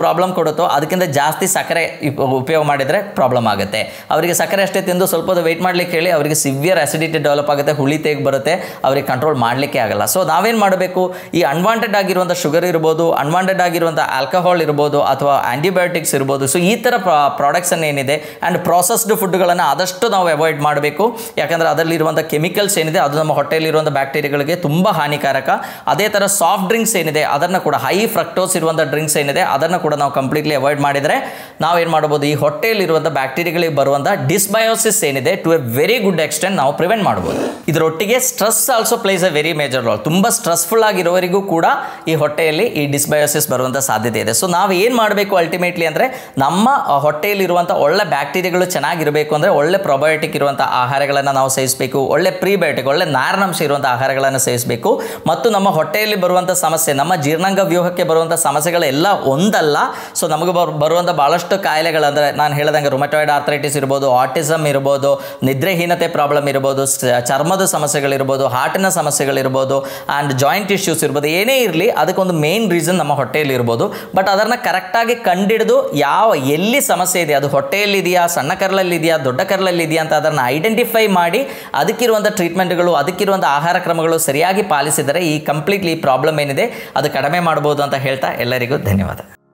ಪ್ರಾಬ್ಲಮ್ ಕೊಡುತ್ತೋ ಅದಕ್ಕಿಂತ ಜಾಸ್ತಿ ಸಕ್ಕರೆ ಇಪ್- ಉಪಯೋಗ ಮಾಡಿದರೆ ಪ್ರಾಬ್ಲಮ್ ಆಗುತ್ತೆ ಅವರಿಗೆ ಸಕ್ಕರೆ ಅಷ್ಟೇ ತಿಂದು ಸ್ವಲ್ಪ ಹೊತ್ತು ವೆಯ್ಟ್ ಮಾಡ್ಲಿಕ್ಕೆ ಹೇಳಿ ಅವರಿಗೆ ಸಿವಿಯರ್ ಅಸಿಡಿಟಿ ಡೆವಲಪ್ ಆಗುತ್ತೆ ಹುಳಿ ತೇಗ್ ಬರುತ್ತೆ ಅವರಿಗೆ ಕಂಟ್ರೋಲ್ ಮಾಡಲಿಕ್ಕೆ ಆಗಲ್ಲ ಸೊ ನಾವೇನು ಮಾಡಬೇಕು ಈ ಅನ್ವಾಂಟೆಡ್ ಆಗಿರುವಂಥ ಶುಗರ್ ಇರ್ಬೋದು ಅನ್ವಾಂಟೆಡ್ ಆಗಿರುವಂಥ ಆಲ್ಕಹಾಲ್ ಇರ್ಬೋದು ಅಥವಾ ಆಂಟಿಬಯೋಟಿಕ್ಸ್ ಇರ್ಬೋದು ಸೊ ಈ ಥರ ಪ್ರಾಡಕ್ಟ್ಸನ್ನು ಏನಿದೆ ಆ್ಯಂಡ್ ಪ್ರಾಸೆಸ್ಡ್ ಫುಡ್ಗಳನ್ನು ಆದಷ್ಟು ನಾವು ಅವಾಯ್ಡ್ ಮಾಡಬೇಕು ಯಾಕಂದರೆ ಅದರಲ್ಲಿರುವಂಥ ಕೆಮಿಕಲ್ಸ್ ಏನಿದೆ ಅದು ನಮ್ಮ ಹೊಟ್ಟೆಯಲ್ಲಿರುವಂಥ ಬ್ಯಾಕ್ಟೀರಿಯಾಗಳಿಗೆ ತುಂಬ ಹಾನಿಕಾರಕ ಅದೇ ಥರ ಸಾಫ್ಟ್ ಡ್ರಿಂಕ್ಸ್ ಏನಿದೆ ಅದನ್ನು ಕೂಡ ಹೈ ಫ್ರಕ್ಟೋಸ್ ಇರುವಂಥ ಡ್ರಿಂಕ್ಸ್ ಏನಿದೆ ಅದನ್ನು ಕೂಡ ನಾವು ಕಂಪ್ಲೀಟ್ಲಿ ಅವಾಯ್ಡ್ ಮಾಡಿದರೆ ನಾವೇನು ಮಾಡ್ಬೋದು ಈ ಹೊಟ್ಟೆಯಲ್ಲಿರುವಂಥ ಬ್ಯಾಕ್ಟೀರಿಯಾಗಳಿಗೆ ಬರುವಂಥ ಡಿಸ್ಬಯೋಸಿಸ್ ಏನಿದೆ to a very good extent ನಾವು ಪ್ರಿವೆಂಟ್ ಮಾಡ್ಬೋದು ಇದರೊಟ್ಟಿಗೆ stress also plays a very major role ತುಂಬ ಸ್ಟ್ರೆಸ್ಫುಲ್ ಆಗಿರೋವರಿಗೂ ಕೂಡ ಈ ಹೊಟ್ಟೆಯಲ್ಲಿ ಈ ಡಿಸ್ಬಯೋಸಿಸ್ ಬರುವಂಥ ಸಾಧ್ಯತೆ ಇದೆ ಸೊ ನಾವು ಏನು ಮಾಡಬೇಕು ಅಲ್ಟಿಮೇಟ್ಲಿ ಅಂದರೆ ನಮ್ಮ ಆ, ಹೊಟ್ಟೆಯಲ್ಲಿರುವಂಥ ಒಳ್ಳೆ ಬ್ಯಾಕ್ಟೀರಿಯಾಗಳು ಚೆನ್ನಾಗಿರಬೇಕು ಅಂದರೆ ಒಳ್ಳೆ ಪ್ರೊಬಯೋಟಿಕ್ ಇರುವಂಥ ಆಹಾರಗಳನ್ನು ನಾವು ಸೇವಿಸಬೇಕು ಒಳ್ಳೆ ಪ್ರೀಬಯೋಟಿಕ್ ಒಳ್ಳೆ ನಾರಿನಾಂಶ ಇರುವಂಥ ಆಹಾರಗಳನ್ನು ಸೇವಿಸಬೇಕು ಮತ್ತು ನಮ್ಮ ಹೊಟ್ಟೆಯಲ್ಲಿ ಬರುವಂಥ ಸಮಸ್ಯೆ ನಮ್ಮ ಜೀರ್ಣಾಂಗ ವ್ಯೂಹಕ್ಕೆ ಬರುವಂಥ ಸಮಸ್ಯೆಗಳೆಲ್ಲ ಒಂದಲ್ಲ ಸೊ ನಮಗೆ ಬರ್ ಬರುವಂಥ ಭಾಳಷ್ಟು ಕಾಯಿಲೆಗಳಂದರೆ ನಾನು ಹೇಳ್ದಂಗೆ ರುಮಟಾಯ್ಡ್ ಆರ್ಥರೈಟಿಸ್ ಇರ್ಬೋದು ಆಟಿಸಮ್ ಇರ್ಬೋದು ನಿದ್ರೆಹೀನತೆ ಪ್ರಾಬ್ಲಮ್ ಇರ್ಬೋದು ಸ- ಚರ್ಮದ ಸಮಸ್ಯೆಗಳಿರ್ಬೋದು ಹಾರ್ಟಿನ ಸಮಸ್ಯೆಗಳಿರ್ಬೋದು ಆ್ಯಂಡ್ ಜಾಯಿಂಟ್ ಇಶ್ಯೂಸ್ ಇರ್ಬೋದು ಏನೇ ಇರಲಿ ಅದಕ್ಕೊಂದು ಮೇನ್ ರೀಸನ್ ನಮ್ಮ ಹೊಟ್ಟೆಯಲ್ಲಿ ಇರ್ಬೋದು ಬಟ್ ಅದನ್ನು ಕರೆಕ್ಟಾಗಿ ಕಂಡಿಡಿದು ಯಾವ ಎಲ್ಲಿ ಸಮಸ್ಯೆ ಇದೆ ಅದು ಹೊಟ್ಟೆಯಲ್ಲಿದೆಯಾ ಸಣ್ಣ ಕರಲಲ್ಲಿದೆಯಾ ದೊಡ್ಡ ಕರಲಲ್ಲಿದೆಯಾ ಅಂತ ಅದನ್ನು ಐಡೆಂಟಿಫೈ ಮಾಡಿ ಅದಕ್ಕಿರುವಂಥ ಟ್ರೀಟ್ಮೆಂಟ್ಗಳು ಅದಕ್ಕಿರುವಂಥ ಆಹಾರ ಕ್ರಮಗಳು ಸರಿಯಾಗಿ ಪಾಲಿಸಿದರೆ ಈ ಕಂಪ್ಲೀಟ್ಲಿ ಪ್ರಾಬ್ಲಮ್ ಏನಿದೆ ಅದು ಕಡಿಮೆ ಮಾಡ್ಬೋದು ಅಂತ ಹೇಳ್ತಾ ಎಲ್ಲರಿಗೂ ಧನ್ಯವಾದ